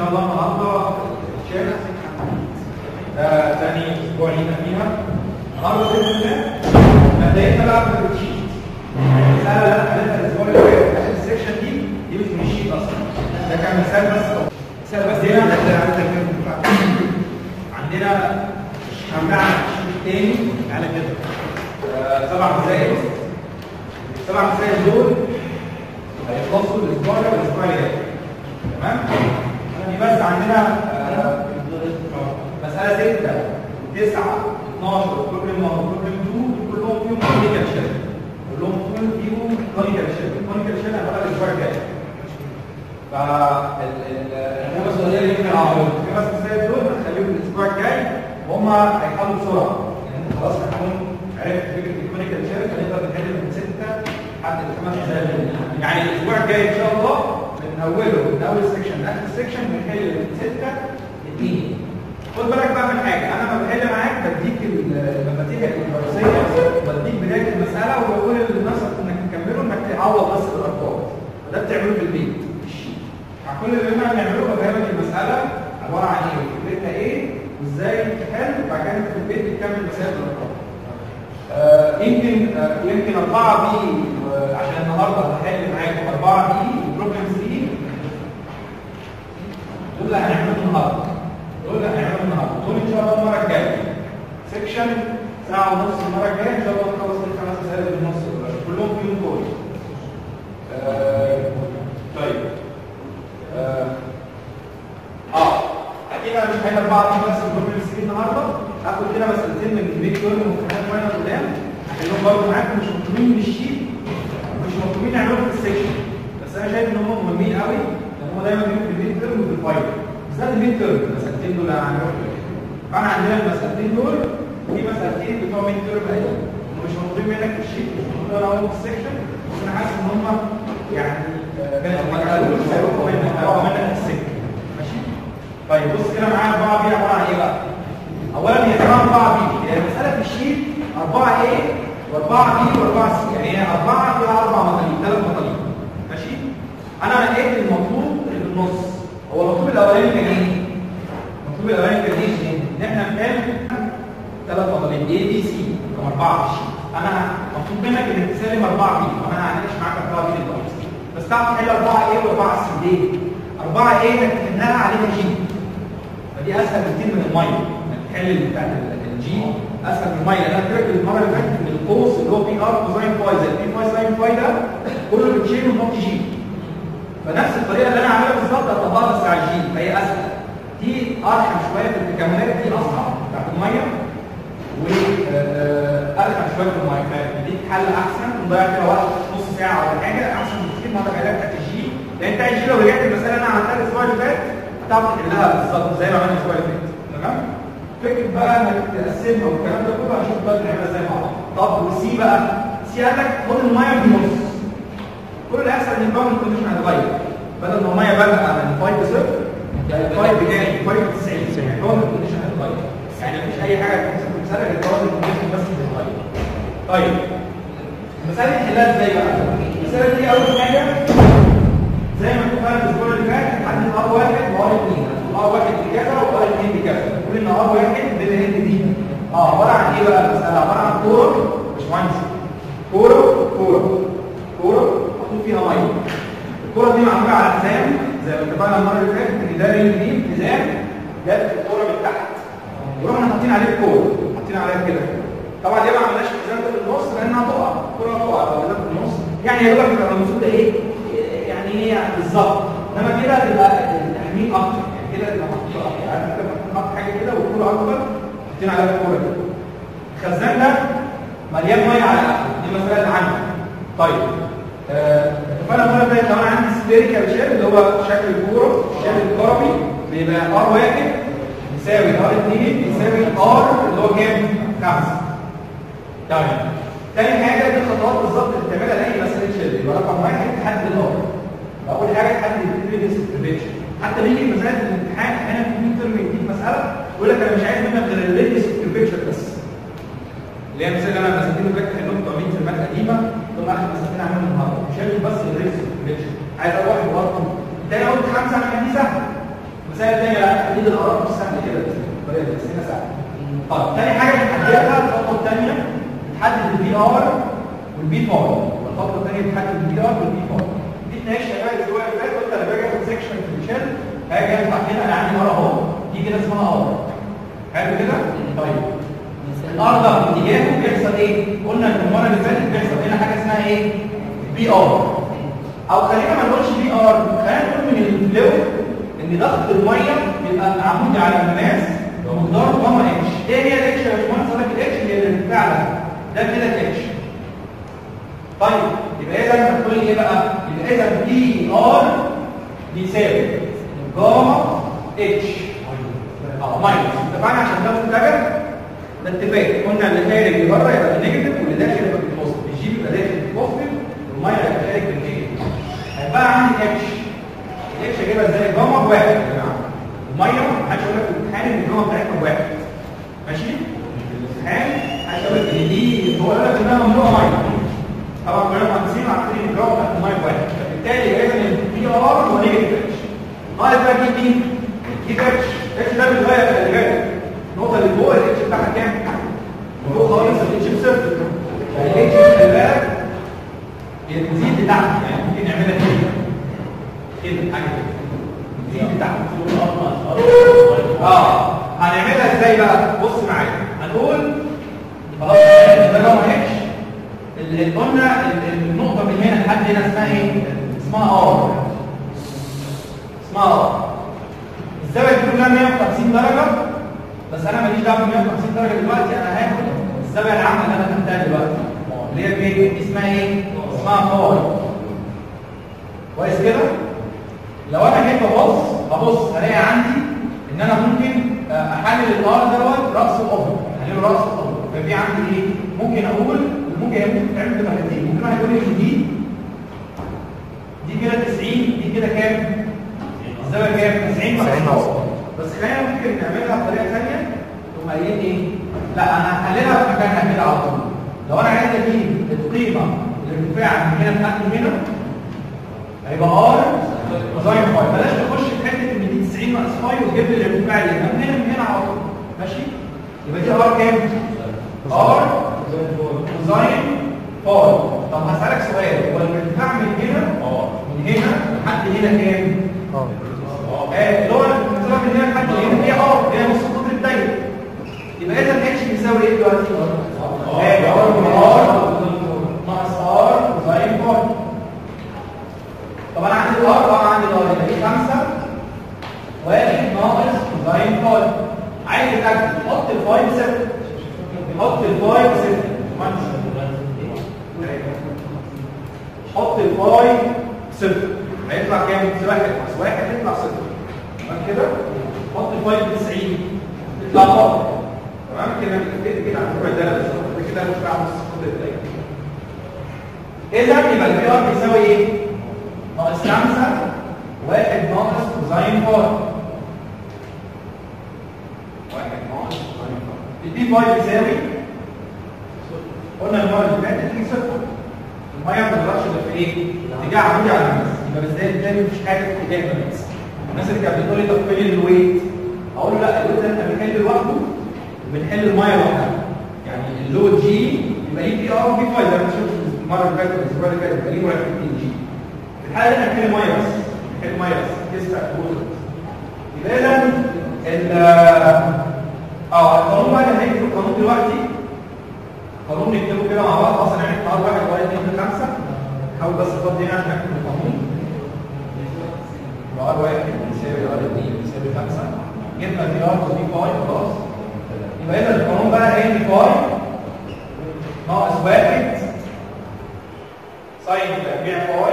الله النهارده الشارع ده تاني اسبوع لينا فيها النهارده باذن الله مبدئيا بقى بالشيت المساله اللي انا حليتها الاسبوع اللي فات اخر السكشن دي دي مش من الشيت اصلا ده كان مثال بس مثال بس هنا عندنا الشيت بتاعنا الشيت التاني على كده آه، سبع مسائل سبع مسائل دول هيخلصوا الاسبوع ده والاسبوع اللي جاي تمام دي بس عندنا آه، مساله 6 9 12 بروبلم 1 بروبلم 2 كلهم فيهم كونيكال شيل كلهم فيهم كونيكال شيل كونيكال شيل هنبقى الاسبوع الجاي ف الخمس مسائل اللي احنا عملوهم الخمس مسائل دول هنخليهم الاسبوع الجاي وهم هيحلوا بسرعه يعني انت خلاص هتكون عرفت فكره الكونيكال شيل هنقدر نحل من 6 لحد الخمس مسائل دول يعني الاسبوع الجاي ان شاء الله من اوله من اول سيكشن لاخر سيكشن بنحل من 6 ل 2 خد بالك بقى من حاجه انا لما بحل معاك بديك المفاتيح الرئيسيه بديك بدايه المساله وبقول للناس انك تكمله انك تعوض بس بالارقام وده بتعمله في البيت مع كل اللي احنا بنعمله بفهمك المساله عباره عن ايه وفكرتها ايه وازاي تحل وبعد كده في البيت تكمل مسائل بالارقام آه يمكن آه يمكن 4 بي آه عشان النهارده هحل معاكم 4 بي بروبلم 3 دول اللي هنعملهم النهارده دول اللي هنعملهم النهارده دول ان شاء الله المره الجايه سيكشن ساعه ونص المره الجايه ان شاء الله نخلص الخمس مسائل في النص كلهم فيهم كود آه طيب اه, آه. اكيد انا مش هحل بعض بس البروبلم 3 النهارده هاخد كده مسألتين من الميد تيرم وامتحانات وانا قدام هحلهم برضه معاكم مش مطلوبين من الشيت مش مطلوبين نعملهم في السيكشن بس انا شايف ان هم مهمين قوي لان هم دايما بيجوا في الميد تيرم وفي الفاينل بالذات الميد تيرم المسألتين دول هنعملهم فانا عندنا المسألتين دول ودي مسألتين بتوع ميد تيرم ايضا هم مش مطلوبين منك في الشيت مش مطلوبين انا في السيكشن بس انا حاسس ان هم يعني كانوا متقالوش هيروحوا منك هيروحوا منك في السكه ماشي طيب بص كده معايا 4 بي عباره عن ايه بقى؟ اولا هي اسمها 4 بي هي المساله في الشيت 4 ايه و4 بي و4 سي يعني هي 4 فيها اربع مطالب ثلاث مطالب ماشي انا نقيت المطلوب اللي في النص هو المطلوب الاولاني كان ايه المطلوب الاولاني كان ايه ان احنا نعمل ثلاث مطالب اي بي سي رقم 4 في الشيت انا مطلوب منك انك تسلم 4 بي وانا هناقش معاك 4 بي دلوقتي بس تعرف تحل 4 ايه و4 سي ليه 4 ايه انك تحلها عليها جي فدي اسهل بكتير من الميه تحل بتاعت الجي اسهل من الميه انا قلت لك المره اللي فاتت ان القوس اللي هو بي ار كوزاين فاي زي بي فاي ساين فاي ده كله بتشيل ونحط جي فنفس الطريقه اللي انا عاملها بالظبط هطبقها بس على الجي فهي اسهل دي ارحم شويه في التكاملات دي اصعب بتاعت الميه وارحم شويه في الميه فديك حل احسن نضيع كده وقت نص ساعه ولا حاجه احسن بكتير ما تخليها بتاعت الجي لان بتاعت الجي لو رجعت المساله اللي انا عملتها الاسبوع اللي فات هتعرف تحلها بالظبط زي ما عملنا الاسبوع اللي فات تمام فكره بقى انك تقسمها والكلام ده كله هنشوف بقى نعملها ازاي مع بعض طب والسي بقى سي قال لك خد الميه في النص كل اللي هيحصل ان الباور كونديشن هيتغير بدل ما الميه بادئه من 5 0 يعني الفايت بتاعي 5 90 يعني الباور كونديشن هيتغير يعني مفيش اي حاجه تحصل في المساله غير الباور كونديشن بس اللي هيتغير طيب المساله دي نحلها ازاي بقى؟ المساله دي اول حاجه زي ما كنت فاهم الاسبوع اللي فات عندنا ار واحد وار اثنين ار واحد بكذا وار اثنين بكذا نقول ان ار واحد بما ان دي اه عباره عن ايه بقى المساله عباره عن كوره مش مهندس كوره كوره كوره محطوط فيها ميه الكوره دي معموله على حزام زي ما اتفقنا المره اللي فاتت ان ده رينج دي حزام جت الكوره من تحت ورحنا حاطين عليه الكوره حاطين عليها كده طبعا ليه ما عملناش الحزام ده في النص لانها هتقع الكوره هتقع لو في النص يعني يا دوبك يبقى المفروض ده ايه يعني ايه بالظبط انما كده تبقى التحميل اكتر يعني كده تبقى محطوطه اكتر عارف انت بتحط حاجه كده والكوره اكبر حاطين عليها الكوره كده الخزان ده مليان ميه على اخره دي مساله عنه طيب فانا المره اللي فاتت لو انا عندي سفيريكال شيل اللي هو شكل الكوره الشكل الكروي بيبقى ار واحد يساوي ار 2 يساوي ار اللي هو كام؟ 5 تمام تاني حاجه دي الخطوات بالظبط اللي بتعملها لاي مساله شيل يبقى رقم واحد تحدد الار اول حاجه تحدد البريفيس بريفكشن حتى بيجي مساله الامتحان احيانا في ميد ترم يديك مساله يقول لك انا مش عايز منك غير الريديوس بريفكشن بس اللي هي مثلا انا مسكين فاكر انهم طويل في الماده القديمه دول اخر مسكين عاملين النهارده مش هاجي بس الريديوس بريفكشن عايز اروح برضه تاني قلت خمسه عشان دي سهله المسائل الثانيه لا تحديد الارقام مش سهل كده الطريقه دي بس هنا سهل طيب تاني حاجه بنحددها الخطوه الثانيه بتحدد البي ار والبي فار والخطوه الثانيه بتحدد البي ار والبي فار دي اتناقشنا بقى الاسبوع اللي فات قلت انا باجي اخد سكشن في الشيل هاجي افتح هنا انا عندي ار اهو دي كده اسمها ار حلو كده طيب الار ده باتجاهه بيحصل ايه قلنا ان المره اللي فاتت بيحصل هنا حاجه اسمها ايه بي ار او خلينا ما نقولش بي ار خلينا نقول من الفلويد ان ضغط الميه بيبقى عمودي على الماس بمقدار جاما اتش ايه هي الاتش يا باشمهندس قال لك الاتش هي الارتفاع ده ده كده الاتش طيب يبقى اذا هتقول لي ايه بقى يبقى اذا بي ار بيساوي جاما اتش اه ماينس اتفقنا عشان ده متجه ده اتفاق قلنا اللي خارج اللي بره يبقى بالنيجاتيف واللي داخل يبقى بالبوزيتيف الجي بيبقى داخل بالبوزيتيف والميه يبقى خارج بالنيجاتيف هيبقى عندي اتش الاتش هجيبها ازاي جاما بواحد يا جماعه الميه محدش يقول لك في الامتحان ان الجاما بتاعتها بواحد ماشي الامتحان محدش يقول لك ان دي هو يقول لك انها ممنوعه ميه طبعا كلنا مهندسين عارفين ان الجاما بتاعت الميه بواحد فبالتالي لازم البي ار هو نيجاتيف اتش ناقص بقى دي مين؟ دي اتش اتش ده بيتغير خلي بالك النقطه اللي فوق الاتش بتاعها كام؟ فوق خالص الاتش بصفر فالاتش خلي بالك هي بتزيد بتاعتي يعني ممكن نعملها كده كده حاجه كده بتزيد بتاعتي اه هنعملها ازاي بقى؟ بص معايا هنقول خلاص ده جاما اتش اللي قلنا النقطه من هنا لحد هنا اسمها ايه؟ اسمها ار اسمها ار الزاويه دي كلها 150 درجه بس انا ماليش دعوه ب 150 درجه دلوقتي انا هاخد الزاويه العامه اللي انا خدتها دلوقتي اللي هي فين دي اسمها ايه اسمها فاي كويس كده لو انا جيت ابص ابص هلاقي عندي ان انا ممكن احلل الار دوت راس وافق احلله راس وافق ففي عندي ايه ممكن اقول ممكن هي ممكن تتعمل بطريقتين ممكن واحد يقول لي ان دي دي كده 90 دي كده كام الزاويه كام 90 ناقص بس خلينا ممكن نعملها بطريقه ثانيه تقوم قايلين ايه لا انا هحللها في مكانها كده على طول لو انا عايز اجيب القيمه الارتفاع من هنا لحد هنا هيبقى ار كوزاين فاي بلاش نخش في حته ان دي 90 ناقص فاي وتجيب لي الارتفاع اللي هنا من هنا من هنا على طول ماشي يبقى دي ار كام؟ ار كوزاين فاي طب هسالك سؤال هو الارتفاع من هنا من هنا لحد هنا كام؟ اه اللي هو الارتفاع من هنا لحد هنا هي ار هي نص قطر الدايره يبقى اذا اتش بيساوي ايه دلوقتي؟ اه ار ناقص ار كوزاين فاي طب انا عندي الار اه عندي الار يبقى دي 5 واحد ناقص كوزاين فاي عايز اتاكد حط الفاي بصفر حط الفاي بصفر حط الفاي صفر هيطلع كام؟ واحد ناقص واحد يطلع صفر تمام كده؟ حط الفاي ب 90 يطلع فاضي تمام كده كده كده على الربع ده بالظبط كده مش بعمل نص خط الدايره اذا يبقى البي ار بيساوي ايه؟ ناقص 5 واحد ناقص كوزاين فاي واحد ناقص كوزاين فاي البي فاي بيساوي قلنا المره اللي فاتت دي صفر الميه ما بتغيرش الا في ايه؟ اتجاه عمودي على الماس يبقى بالذات بالتالي مفيش حاجه في اتجاه الماس الناس اللي كانت بتقول لي طب فين الويت؟ اقول له لا الويت ده انت بنحل لوحده وبنحل الميه لوحدها يعني اللود جي يبقى ليه بي ار وبي فاي زي ما انت شفت المره اللي فاتت الاسبوع اللي فات يبقى ليه مركبتين جي في الحاله دي هنحل ميه بس نحل ميه بس تسبق ووتر يبقى اذا ال اه القانون بقى اللي هيكتب القانون دلوقتي قانون نكتبه كده مع بعض اصلا يعني احنا واحد لغايه 2 5 حاول بس افضي هنا عشان اكتب القانون يبقى ار واحد بيساوي ار 2 بيساوي 5 جبنا دي ار ودي فاي خلاص يبقى اذا القانون بقى هي دي فاي ناقص واحد ساين تربيع فاي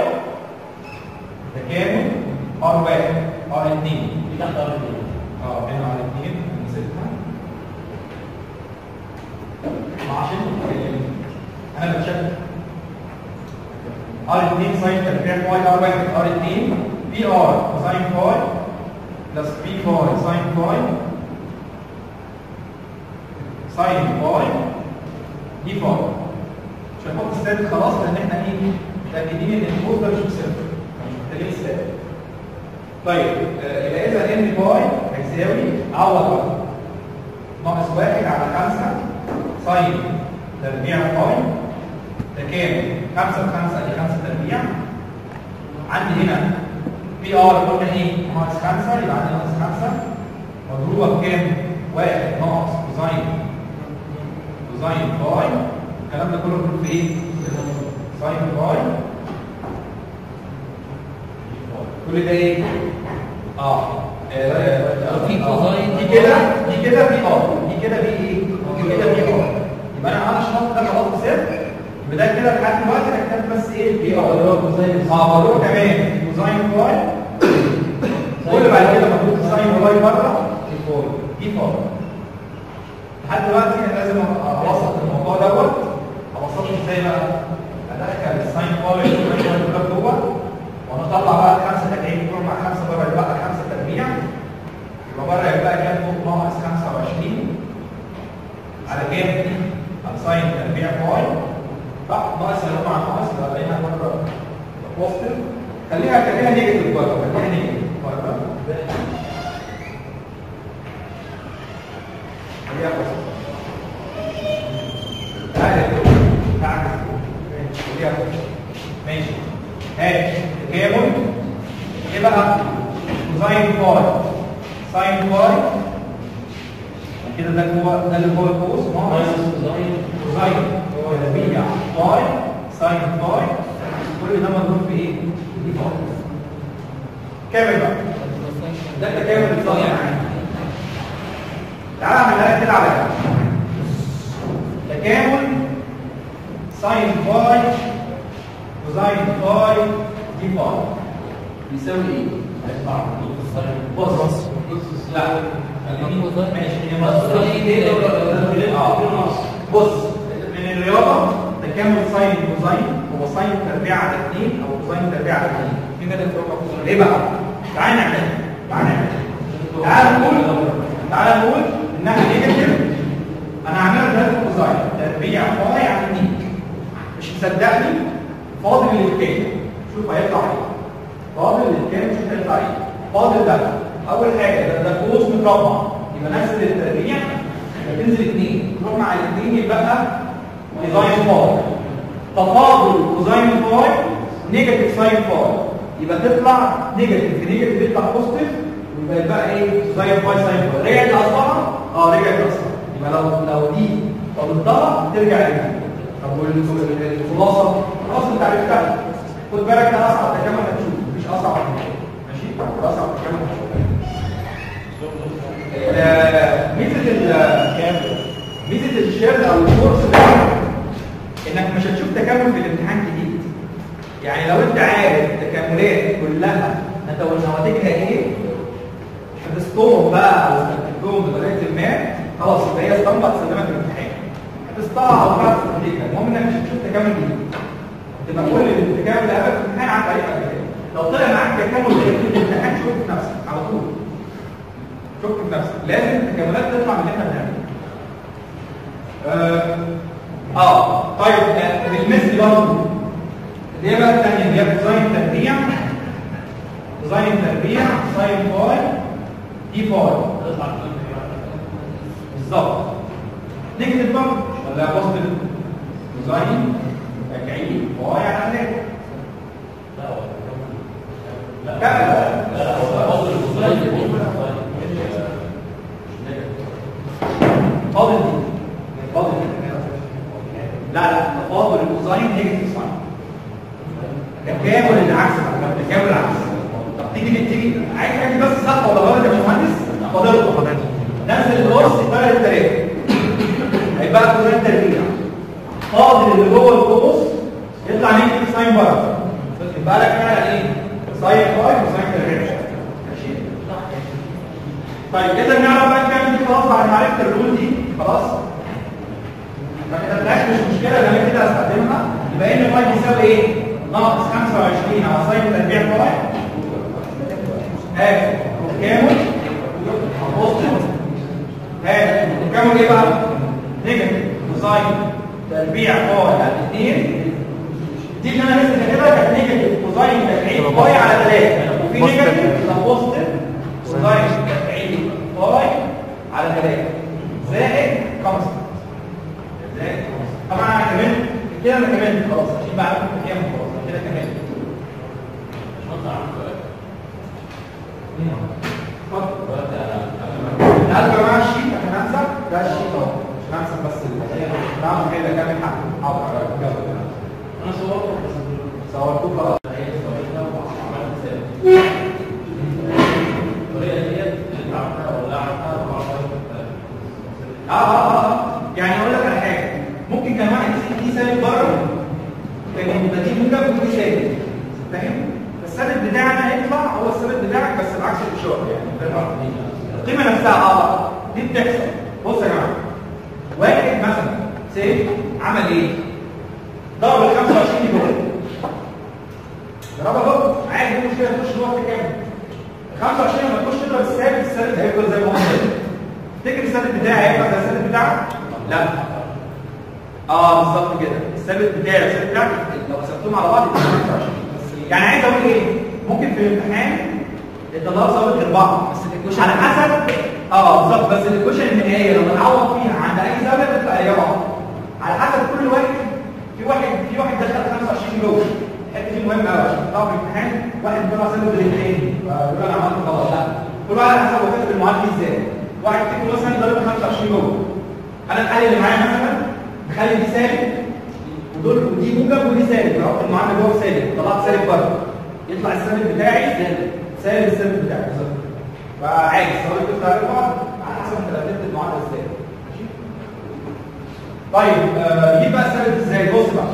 تكامل ار واحد ار 2 دي تحت ار 2 اه هنا ار 2 نسيبها عشان انا بتشكل ار 2 ساين تربيع فاي ار 1 ار 2 بي ار كوساين فاي بلس بي فاي ساين فاي ساين فاي دي فاي مش هنحط ستات خلاص لان احنا ايه متاكدين ان الفوز ده مش بصفر مش محتاجين ستات طيب آه، يبقى اذا ان باي هيساوي عوض بقى ناقص واحد على خمسة ساين تربيع باي ده كام؟ خمسة بخمسة دي خمسة تربيع عندي هنا بي ار قلنا ايه؟ ناقص خمسة يبقى عندي ناقص خمسة مضروبة بكام؟ واحد ناقص كوزين كوزين باي الكلام ده كله مكتوب في ايه؟ ساين باي كل ده ايه؟ اه آه، في كوزين. دي كده دي كده بي ار دي كده بي ايه؟ دي كده بي ار يبقى انا انا شرط ده خلاص صفر يبقى ده كده لحد دلوقتي انا كتبت بس ايه البي ار اللي هو كوزين اه بروح كمان كوزين باي كل بعد كده مكتوب ساين باي بره دي فور لحد دلوقتي انا لازم اوسط الموضوع دوت اوسطه ازاي بقى؟ ادخل الساين باي والساين باي دول جوه ونطلع بقى خمسه تربيع يكون مع خمسه بره يبقى خمسه تربيع يبقى بره يبقى كام فوق ناقص 25 على كام؟ على ساين تربيع باي صح ناقص اللي هو مع ناقص يبقى بقينا بره بوزيتيف خليها خليها نيجاتيف بره خليها نيجاتيف بره خليها بوزيتيف تعالى تعالى خليها بوزيتيف ماشي هات تكامل ايه بقى كوزين باي ساين باي كده ده هو ده اللي هو القوس ناقص كوزين تربيع باي ساين باي كل ده مضروب في ايه؟ دي باي كامل بقى ده التكامل الصغير تعالى اعملها لك كده على جنب تكامل ساين باي كوزين باي دي باي بيساوي ايه؟ بص بص لا خليني ماشي هي مصر اه بص من الرياضه تكامل ساين كوزين هو ساين تربيع على 2 او كوزين تربيع على 2 في مدى الفرق ليه بقى؟ تعال نعملها تعال نعملها تعال نقول تعال نقول انها نيجاتيف انا هعملها ثلاثة كوزين تربيع باي على 2 مش مصدقني فاضل الكام شوف هيطلع ايه فاضل الكام شوف هيطلع ايه فاضل ده اول حاجه ده, ده قوس متربع يبقى نفس التربيع هتنزل 2 تروح مع الاثنين يبقى كوزين باي تفاضل كوزين باي نيجاتيف ساين باي يبقى تطلع نيجاتيف في نيجاتيف يطلع بوزيتيف ويبقى يبقى ايه ساين باي ساين باي رجعت لاصلها اه رجعت لاصلها يبقى لو لو دي فضلتها ترجع لدي طب والخلاصه خلاص انت عرفتها خد بالك ده اصعب تكامل هتشوف مفيش اصعب من كده ماشي ده اصعب تكامل هتشوف آه، ميزه ال ميزه الشيرد او الكورس ده انك مش هتشوف تكامل في الامتحان جديد يعني لو انت عارف التكاملات كلها نواتجها ايه هتستوم بقى او هتكتبهم بطريقه ما خلاص يبقى هي اسطمبه تسلمك في الامتحان هتسطها او تعرف تستخدمها المهم انك مش هتشوف تكامل جديد تبقى كل التكامل اللي قابلك في الامتحان عدى عليك قبل كده لو طلع معاك تكامل في الامتحان شوف في نفسك على طول شوف في نفسك لازم التكاملات تطلع من اللي احنا بنعمله اه آه، طيب آه، بالمثل برضه اللي هي بقى الثانيه اللي هي ديزاين تربيع ديزاين تربيع ساين باي دي باي بالظبط نيجاتيف برضه ولا بوزيتيف ديزاين تكعيب باي على ثلاثه لا فاضل دي فاضل دي لا لا تفاضل الكوزاين نيجاتيف ساين تكامل العكس بقى تكامل العكس طب تيجي تيجي عايز حاجه بس صح ولا غلط يا باشمهندس فاضل نزل القرص يطلع الثلاثه هيبقى كوزاين تربيع فاضل اللي جوه القوس يطلع نيجاتيف ساين بره يبقى لك هنا ايه ساين باي وساين تربيع ماشي طيب اذا نعرف بقى الكلام دي خلاص بعد ما عرفت الرول دي خلاص ما كتبناش مش مشكله لو انا كده هستخدمها يبقى ان باي بيساوي ايه؟ ناقص 25 على ساين تربيع باي هات كامل بوزيتيف هات كامل ايه بقى؟ نيجاتيف ساين تربيع باي على 2 دي اللي انا لسه كاتبها كانت نيجاتيف كوزاين تربيع باي على 3 وفي في نيجاتيف يبقى بوزيتيف وساين تفعيلي باي على 3 زائد كونستنت زائد constant. طبعا انا كمان كده انا كمان خلاص عشان بعد كام خلاص أنا كده كمان هل يا جماعه الشيت عشان انسى ده الشيت اهو عشان انسى بس ال- بعمل كده كامل حق حاضر يلا انا صورته بس صورتوه خلاص هي صورتها وعملت سيف الطريقه ديت اللي عملتها ولا عملتها اه اه اه يعني اقول لك على حاجه ممكن كان واحد يسيب دي سالب بره كان يبقى دي موجب ودي سالب فاهم الثابت بتاعنا يطلع هو الثابت بتاعك بس العكس الاشاره يعني فاهم قصدي؟ القيمه نفسها اه دي بتحصل بص يا جماعه واحد مثلا سيف عمل ايه؟ ضرب ال 25 دول ضربها بقى عادي مش مشكله تخش جوه كام 25 لما تخش تضرب الثابت الثابت هيفضل زي ما هو تفتكر الثابت بتاعي هيبقى زي الثابت بتاعك؟ لا اه بالظبط كده الثابت بتاعي والثابت بتاعك لو حسبتهم على بعض يبقى 25 يعني عايز اقول ايه؟ ممكن في الامتحان يطلعوا ثابت غير بعض بس الايكويشن على حسب اه بالظبط بس الايكويشن النهائيه لما نعوض فيها عند اي ثابت تطلع اجابه واحده على حسب كل واحد في واحد في واحد دخل 25 جوه الحته دي مهمه قوي عشان تطلع في الامتحان واحد بيطلع ثابت غير الثاني فيقول انا عملت غلط لا كل واحد على حسب هو كاتب المعادله ازاي واحد فيكم مثلا ضرب 25 جوه انا الحل اللي معايا مثلا بخلي دي سالب ودول ودي موجب ودي سالب رحت المعادله جوه سالب طلعت سالب بره يطلع السالب بتاعي سالب سالب السالب بتاعي بالظبط فعادي سواء كنت على بعض على حسب انت رتبت المعادله ازاي ماشي طيب آه، نجيب بقى السالب ازاي بص بقى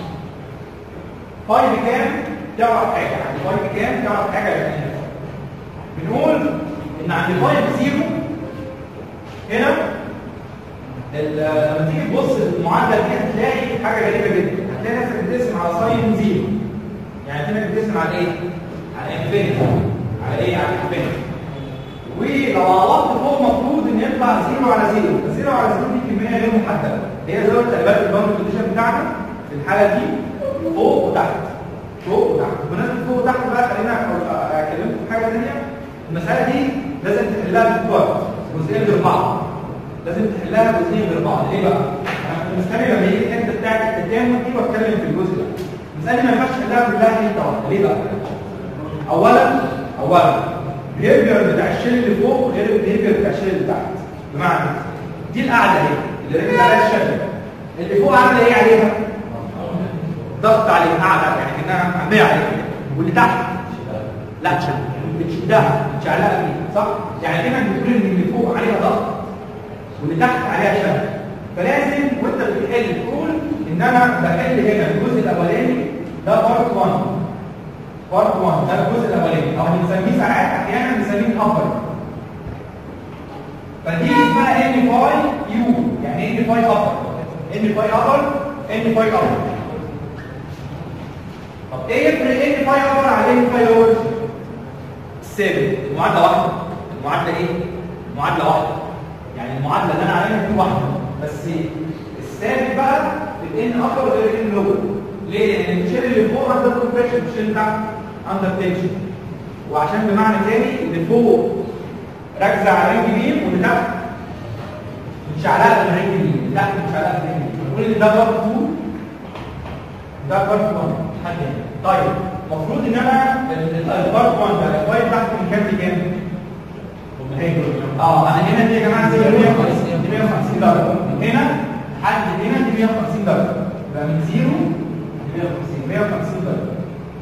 فاي بكام تعرف حاجه عند فاي بكام تعرف حاجه يعني بنقول ان عند فاي بزيرو هنا ال- لما تيجي تبص للمعادله دي هتلاقي حاجه غريبه جدا هتلاقي نفسك بتقسم على ساين زيرو يعني هنا بتقسم على ايه؟ على انفينيتي على ايه؟ على انفينيتي ولو عوضت فوق المفروض ان يطلع زيرو على زيرو الزيرو على زيرو دي كميه غير محدده هي زي ما خلي بالك الباوند كونديشن بتاعنا في الحاله دي فوق وتحت فوق وتحت بمناسبه فوق وتحت بقى خلينا أقول- اكلمكم في حاجه ثانيه المساله دي لازم تحلها في كوارت جزئين غير بعض لازم تحلها جزئين غير بعض ليه بقى؟ انا كنت مستني لما يجي الحته بتاعت التجمع دي واتكلم في الجزء ده المساله دي ما ينفعش تحلها كلها حته واحده ليه بقى؟ اولا اولا البيهيفير بتاع الشيل اللي فوق غير البيهيفير بتاع الشيل اللي تحت بمعنى دي القاعده اهي اللي ركز عليها الشكل اللي فوق عامله ايه عليها؟ ضغط عليها قاعده يعني كانها عمليه عليها واللي تحت لا بتشدها بتشعلقها فيها صح؟ يعني كده بتقول ان اللي فوق عليها ضغط واللي تحت عليها شد فلازم وانت بتحل تقول ان انا بحل هنا الجزء الاولاني ده بارت 1 بارت 1 ده الجزء الاولاني او بنسميه ساعات احيانا بنسميه الابر فدي اسمها ان فاي يو يعني ان فاي ابر ان فاي ابر ان فاي ابر طب ايه يفرق ان فاي ابر عن ان فاي لور الثابت المعادله واحده المعادله ايه معادله واحده يعني المعادله اللي انا عاملها دي واحده بس الثابت بقى في الان ابر غير الان لور ليه لان الشيل اللي فوق اندر كومبريشن الشيل اللي تحت اندر تنشن وعشان بمعنى تاني اللي فوق راكزه على رجل اليمين واللي تحت مش علقه في رجل اليمين اللي تحت مش علقه في رجل اليمين نقول ان ده بارت 2 ده بارت 1 حد هنا طيب المفروض ان انا البارت 1 ده الفايل بتاعته من كام لكام؟ اه انا هنا دي يا جماعه زي 150 دي 150 درجه هنا حد هنا دي 150 درجه يبقى من 0 ل 150 150 درجه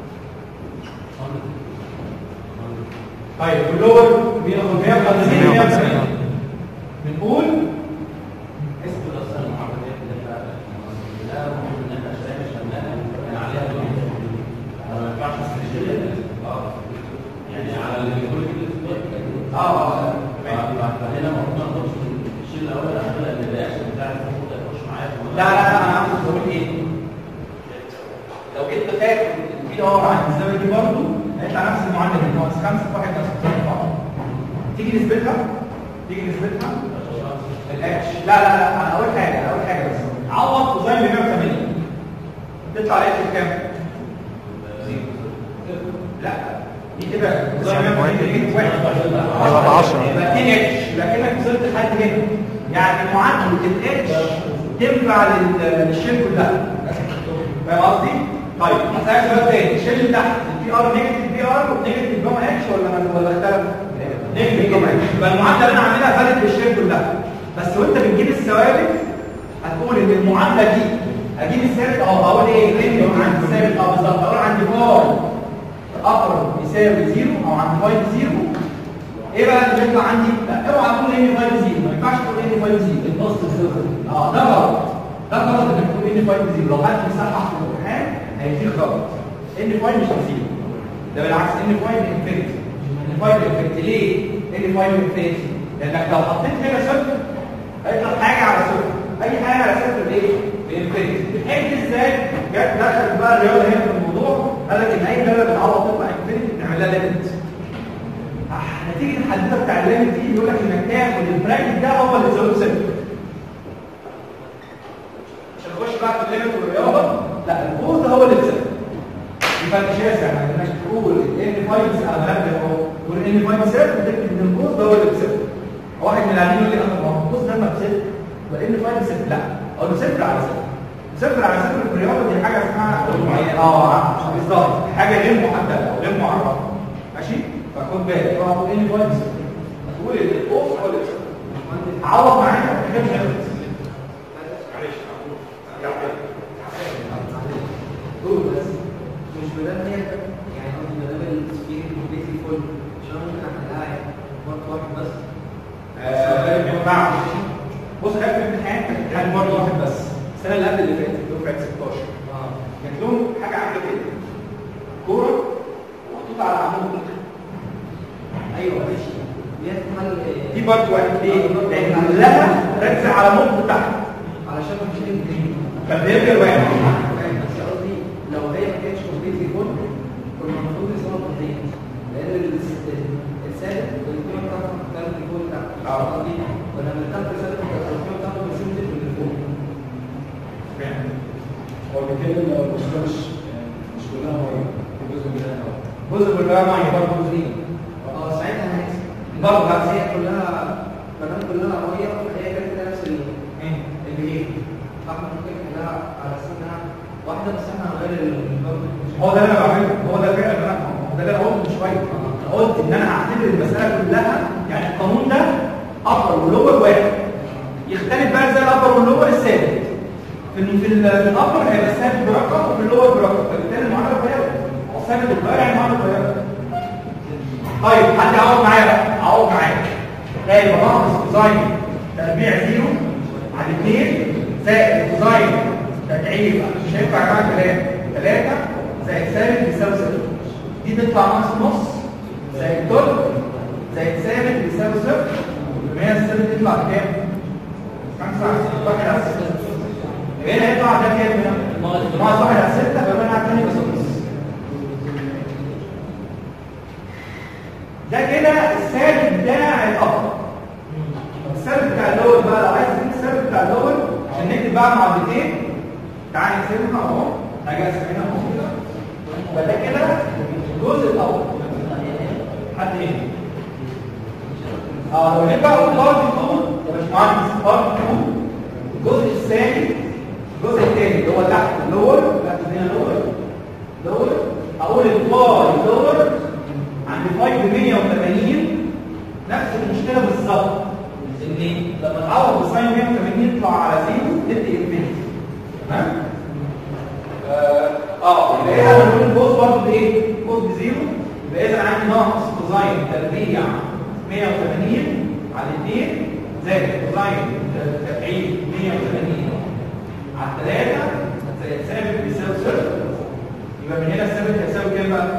طيب واللور بياخد 150 170 بنقول اسم الاصل المعاملات اللي احنا لا المفروض ان احنا شايفين شمالنا كان عليها دور ما ينفعش نستشير اه يعني على اللي بيقول كده اه اه فهنا المفروض ما نقولش الشيء الاول عشان ان الرياكشن بتاع المفروض يخش معايا لا لا لا انا عاوز اقول ايه لو جيت فاكر في دور عن الزاويه دي برضه هيطلع نفس المعادله دي ناقص 5 في 1 ناقص 4 تيجي نثبتها تيجي نثبتها الاتش لا لا لا انا اول حاجه اول حاجه بس عوض كوزين ب 180 تطلع الاتش بكام؟ لا دي كده زي ما واحد هيبقى ب 10. يبقى 2 اتش يبقى كده وصلت لحد هنا يعني معادله الاتش تنفع لل- للشيل كلها فاهم قصدي؟ طيب هسألك سؤال تاني الشيل اللي تحت البي ار نيجاتيف بي ار ونيجاتيف جاما اتش ولا ولا اختلف؟ نيجاتيف جاما اتش يبقى المعادله اللي انا عاملها فالت للشيل كلها بس وانت بتجيب الثوابت هتقول ان المعادله دي اجيب الثابت اهو هقول ايه؟ ان عندي الثابت اه بالظبط هقول عندي فاي اقرب يساوي زيرو او عند فاي زيرو ايه بقى اللي بيطلع عندي؟ لا اوعى تقول ان فاي زيرو ما ينفعش تقول ان فاي زيرو البوست صفر اه ده غلط ده غلط انك تقول ان فاي زيرو لو حد مسحح في الامتحان هيديك غلط ان فاي مش زيرو ده بالعكس ان فاي انفينيتي ان فاي انفينيتي ليه؟ ان فاي انفينيتي لانك لو حطيت هنا صفر هيطلع حاجه على صفر اي حاجه على صفر بايه؟ بانفينيتي بتحب ازاي؟ جت دخلت بقى الرياضه هنا في الموضوع قال لك ان اي داله بتعوض تطلع انفينيتي بنعمل لها ليميت نتيجه الحدوته بتاع الليميت دي يقول لك انك تاخد البراكت ده هو اللي تزود صفر عشان نخش بقى في الليميت والرياضه لا القوس ده هو اللي بصفر يبقى انت شاسع يعني انك تقول ان 5 على مبدا اهو تقول ان 5 صفر تكتب ان القوس ده هو اللي بصفر واحد من العيانين يقول لي انا ما هو القوس ده ما بصفر يبقى ان 5 صفر لا اقول له صفر على صفر صفر على صفر في الرياضه دي حاجه اسمها اه بالظبط حاجه غير محدده او غير معرفه ماشي فخد بالك هو هتقول ان 5 صفر هتقول ان القوس هو اللي بصفر عوض معايا في حاجات غير معلش قول بس مش مدام هي يعني قصدي مدام السبيكر كومبليتلي فول عشان ممكن احلها يعني وقت واحد بس آه، ما ينفعش بص خدت امتحان كان امتحان برضه واحد بس السنه اللي قبل اللي فاتت دفعه 16 اه كانت لهم حاجه عامله كده كوره محطوطه على عمود ايوه ماشي دي هتتحل دي برضه واحد ليه؟ لان كلها ركز على النقطه بتاعها علشان مفيش انجليزي فبيرجع واحد بس قصدي لو هي ما كانتش كومبليتلي فول كنا المفروض نسيبها قضيه لان الس- الثابت القيمه بتاعته بتختلف من الفول بتاعته اه. قصدي كنا بنختلف الثابت القيمه بتاعته بنسيب من الفول هو بيتكلم لو المشكله مش مش كلها ميه في جزء منها هواء جزء كلها معي برضه جزئين اه ساعتها هنكسب برضه بس هي كلها ما دام كلها ميه فهي كانت كده نفس ال- البيهيف فاحنا ممكن نحلها على اساس انها واحده بس احنا هنغير الباب هو ده اللي انا بعمله هو ده فعلا اللي انا هو ده اللي انا قلته من شويه انا قلت ان انا هعتبر المساله كلها يعني القانون ده ابر ولور واحد يختلف بقى زي الابر واللور الثابت في ال- في ال- في الابر هيبقى الثابت برقم وفي اللور برقم فبالتالي المعادله اتغيرت هو الثابت اتغير يعني المعادله اتغيرت طيب حد يعوض معايا بقى عوض معايا ده يبقى ناقص كوزاين تربيع زيرو على 2 زائد كوزاين تكعيب مش هينفع يا جماعه كلام 3 زائد ثابت بيساوي صفر دي تطلع ناقص نص زائد تلت زائد ثابت بيساوي صفر يبقى هي الثابت يطلع بكام؟ 5 على 6 واحد على 6 يبقى هنا هيطلع ده كام هنا؟ ناقص واحد على 6 يبقى انا على الثاني بس نص ده كده الثابت بتاع الابر طب الثابت بتاع اللور بقى لو عايز تجيب الثابت بتاع اللور عشان نكتب بقى معادلتين تعالى نقسمها اهو هاجي اقسمها اهو كده يبقى ده كده الجزء الاول حد هنا اه لو جيت بقى اقول بارت 2 يا باشمهندس بارت 2 الجزء الثاني الجزء الثاني اللي هو تحت اللور بكتب هنا لور لور اقول الفاي لور عند فاي ب 180 نفس المشكله بالظبط ان لما تعوض بساين 180 يطلع على زيرو تدي انفينيتي تمام اه اه يبقى اذا انا بقول البوز برضه بايه؟ بوز بزيرو يبقى اذا عندي ناقص كوزاين تربيع 180 على 2 زائد كوزاين تبعيد 180 على 3 زائد ثابت بيساوي صفر يبقى من هنا الثابت هيساوي كام بقى؟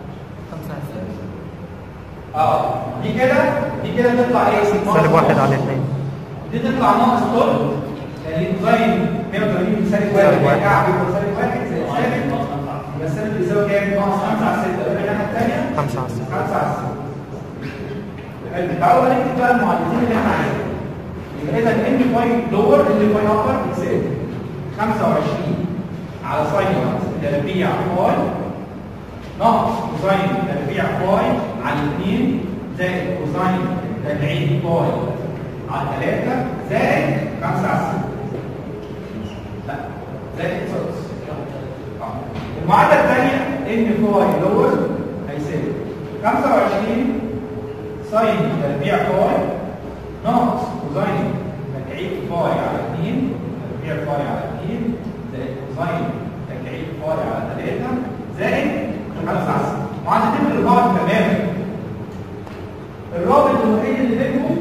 اه دي كده دي كده تطلع ايه؟ سالب واحد على اثنين دي تطلع ناقص طول لان كوزاين 180 بسالب واحد سالب واحد. كعب يبقى سالب واحد زائد ثابت يبقى الثابت بيساوي كام؟ ناقص 5 على 6 يبقى الناحيه الثانيه خمسة على ستة 5 على 6 حلو تعالوا بقى نكتب بقى المعادلتين اللي احنا عايزينها يبقى اذا ان فاي لور ان فاي ابر بتساوي 25 على ساين تربيع فاي ناقص كوزين تربيع باي على 2 زائد كوزين تربيع باي على 3 زائد 5 على 6 لا زائد 6 المعادله الثانيه ان فاي لور هيساوي 25 ساين تربيع فاي ناقص كوزين تكعيب فاي على 2 تربيع فاي على 2 زائد كوزين تكعيب فاي على 3 زائد 5 على 6 معادلتين الرابط تماما الرابط الوحيد اللي بينهم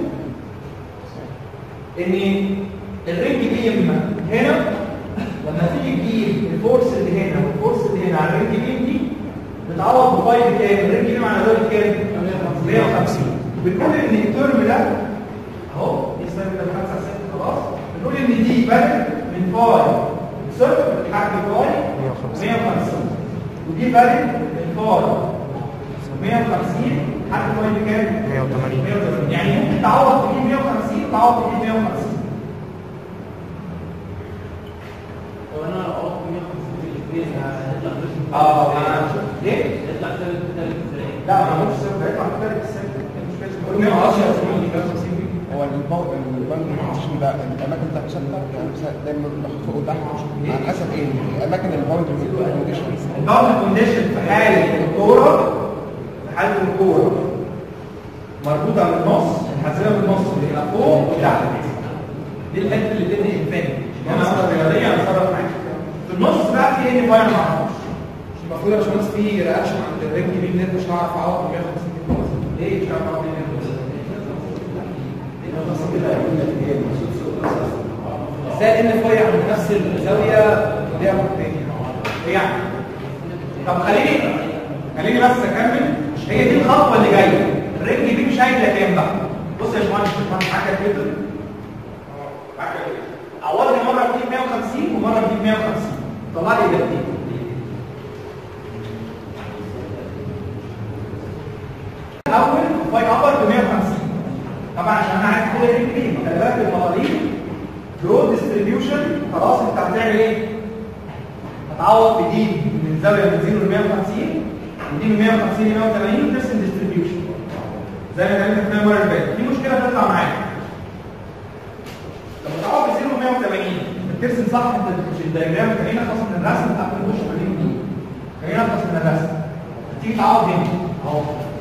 ان الرينج بيم هنا لما تيجي تجيب الفورس اللي هنا والفورس اللي هنا على الرينج بيم دي بتعوض بفاي بكام؟ الرينج بيم على دول كام؟ 150 بنقول ان الترم ده اهو دي سنه ده 5 6 خلاص بنقول ان دي فرق من فاي صفر لحد فاي 150 ودي فرق من فاي 150 لحد فاي بكام؟ 180. 180 يعني ممكن تعوض تجيب 150 تعوض تجيب 150 لو انا عوضت 150 في الفيز هيطلع فلوس اه ليه؟ هيطلع ثالث ثالث ازاي؟ لا ما عملش صفر هيطلع مختلف السنه مش فاكر 110 هو البو- البنك البوزيشن ده الاماكن بتاعته ثابته يعني مثلا دايما محطوط فوق وتحت على حسب ايه الاماكن الباوندري كونديشن الداون كونديشن في حاله الكوره في حاله الكوره مربوطه من النص الحزمه من النص اللي هنا فوق وتحت دي الحته اللي بتدي انفاني انا اصلا رياضيه اتصرف معاك في النص بقى في ان فاير ما اعرفش المفروض يا باشمهندس في رياكشن عند الرينج بيم نت مش هعرف اعوض 150 جنيه ليه مش عارف اعمل ايه ازاي ان فاي عند نفس الزاويه ليها مرتين يعني طب خليني خليني بس اكمل هي دي الخطوه اللي جايه الرجل دي شايله كام بقى بص يا باشمهندس باشمهندس معاك كده معاك كده عوضني مره بتجيب 150 ومره بتجيب 150 طلع لي اجابتين اول فاي ابر ب 150 طبعا عشان انا عايز كل رجل دي خلي بالك المطالب لود ديستريبيوشن خلاص انت هتعمل ايه؟ هتعوض في دي من زاويه من 0 ل 150 ودي من 150 ل 180 ترسم ديستريبيوشن زي ما اتكلمنا فيها المره اللي فاتت في مشكله بتطلع معاك لما تعوض ب 0 ل 180 بترسم صح انت مش الدايجرام خلينا نخلص من الرسم قبل ما نخش في الرينج دي خلينا نخلص من الرسم تيجي تعوض هنا اهو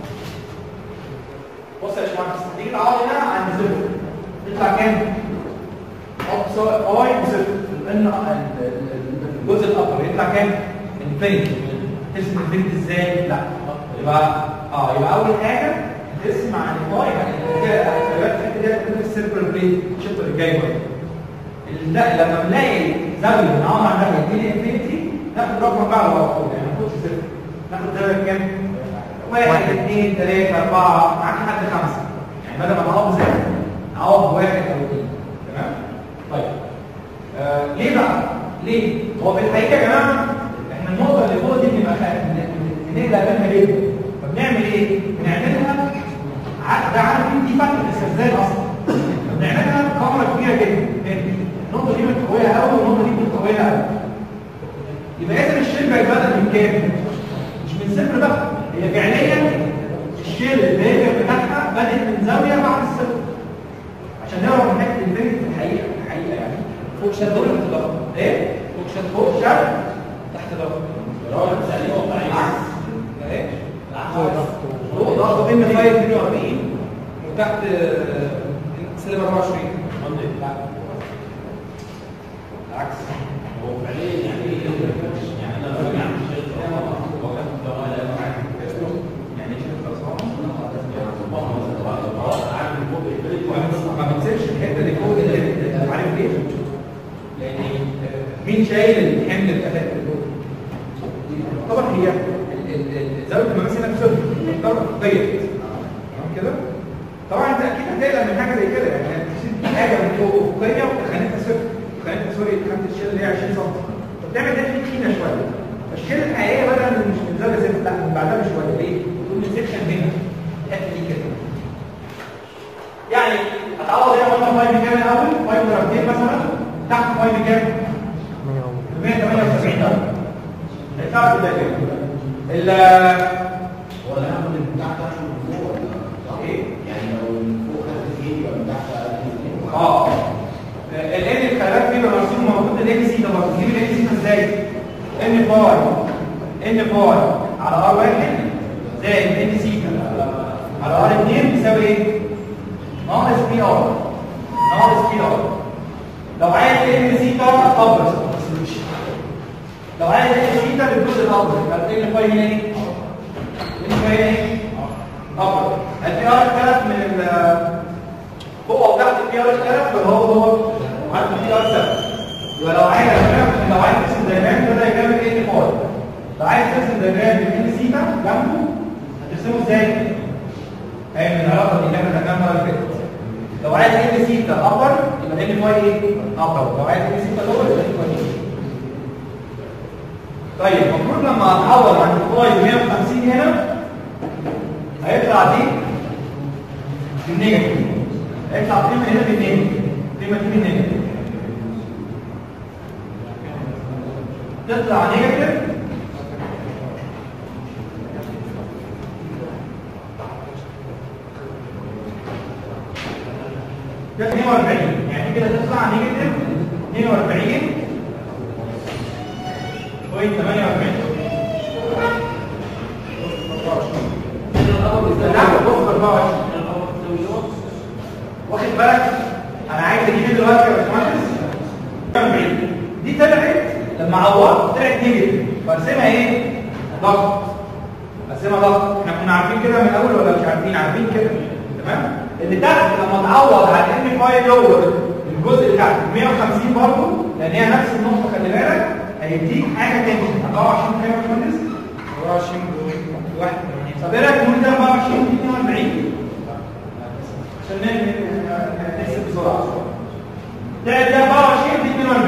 بص يا باشمهندس تيجي تعوض هنا عند صفر يطلع كام؟ حط سواء اي وصفر لان الجزء الابر يطلع كام؟ انفينيتي ترسم انفينيتي ازاي؟ لا يبقى اه يبقى اول حاجه ترسم عن الواي الحته دي هتكون في السيركل بليد الشابتر الجاي برضه لا لما بنلاقي زاويه بنعوض عنها يديني انفينيتي ناخد رقم بقى على طول يعني ما ناخدش صفر ناخد زاويه كام؟ واحد اثنين ثلاثة أربعة معاك لحد خمسة يعني بدل ما تعوض صفر عوض واحد أو اثنين تمام؟ طيب آه ليه بقى؟ ليه؟ هو في الحقيقة يا جماعة احنا النقطة اللي فوق دي بنبقى خايف بنقلق منها جدا فبنعمل ايه؟ بنعملها ع- ده عارف دي فتحة الاستخزان أصلا فبنعملها كاميرا كبيرة جدا النقطة دي متقوية قوي والنقطة دي متقوية قوي يبقى إذا الشيل بقى بدل من كام؟ مش من صفر بقى هي فعليا الشيل البيجر بتاعها بدأت من زاوية بعد الصفر عشان نعرف من حته الفيلم في الحقيقه في الحقيقه يعني فوق شد ولا تحت ضغط؟ ايه فوق شد فوق شد تحت ضغط العكس ايه؟ العكس فوق ضغط ان فايل 42 وتحت آه، سلم 24 العكس هو فعليا يعني ايه يعني انا لو يعني شايف وكان الدوائر يعني ايش الخساره عارف فوق البيت ما بتسيبش الحته اللي فوق اللي عارف ليه؟ لان آه، مين شايل الحمل الاداء اللي فوق؟ طبعا هي ال- ال- ال- زاويه المقاس هنا بصفر تعتبر ضيق تمام كده؟ طبعا انت اكيد هتقلق من حاجه زي كده يعني تشيل حاجه من فوق افقيه وتخانتها صفر تخانتها سوري تخانه الشيل اللي هي 20 سم فبتعمل ده في كينا شويه فالشيل الحقيقيه بدل من مش من زاويه صفر لا من بعدها بشويه ليه؟ تقول من سكشن هنا الحته دي كده يعني هتعوض هنا قلنا فاي بكام الاول؟ فاي درجتين مثلا تحت فاي بكام؟ 178 درجه هيطلع ده كام؟ ال هو اللي هاخد من تحت احسن من فوق ولا صح؟ ايه؟ يعني لو من فوق خدت اثنين يبقى من تحت اقل من اثنين اه ال ان خلي بالك بيبقى مرسوم موجود الان سي ده برضه تجيب الان سي ازاي؟ ان باي ان باي على ار واحد زائد ان سي على ار 2 بيساوي ايه؟ ناقص بي ار ناقص بي ار لو عايز ان سي ده كبر لو عايز ان سي ده بالجزء الاكبر يبقى ان باي هنا ايه؟ ان باي هنا ايه؟ اكبر البي ار اختلف من ال فوق او تحت البي ار اختلف ولا هو هو عارف البي ار ثابت يبقى لو عايز لو عايز ترسم دايجرام ده دايجرام الايه باي لو عايز ترسم دايجرام الان سيتا جنبه هترسمه ازاي؟ هي من العلاقه دي اللي احنا خدناها المره اللي فاتت لو عايز ان سيتا ابر يبقى ان باي ايه؟ ابر لو عايز ان سيتا لور يبقى ان باي ايه؟ طيب المفروض لما اتعوض عن الباي 150 هنا هيطلع دي بالنيجاتيف هيطلع قيمه هنا بالنيجاتيف قيمه دي بالنيجاتيف تطلع نيجاتيف ده 42 يعني كده تطلع نيجاتيف 42 بوينت 48 لا بص 24 واخد بالك انا عايز اجيب دلوقتي يا باشمهندس 40 دي طلعت لما عوضت طلعت نيجاتيف برسمها ايه؟ ضغط برسمها ضغط احنا كنا عارفين كده من الاول ولا مش عارفين عارفين كده تمام اللي تحت لما تعوض على ان فاي لور الجزء اللي تحت 150 برضه لان هي نفس النقطه خلي بالك هيديك حاجه تاني 24 كام يا باشمهندس؟ 24 واحد طب ايه رايك نقول ده 24 دي 42 عشان نحسب بسرعه ده ده 24 دي 42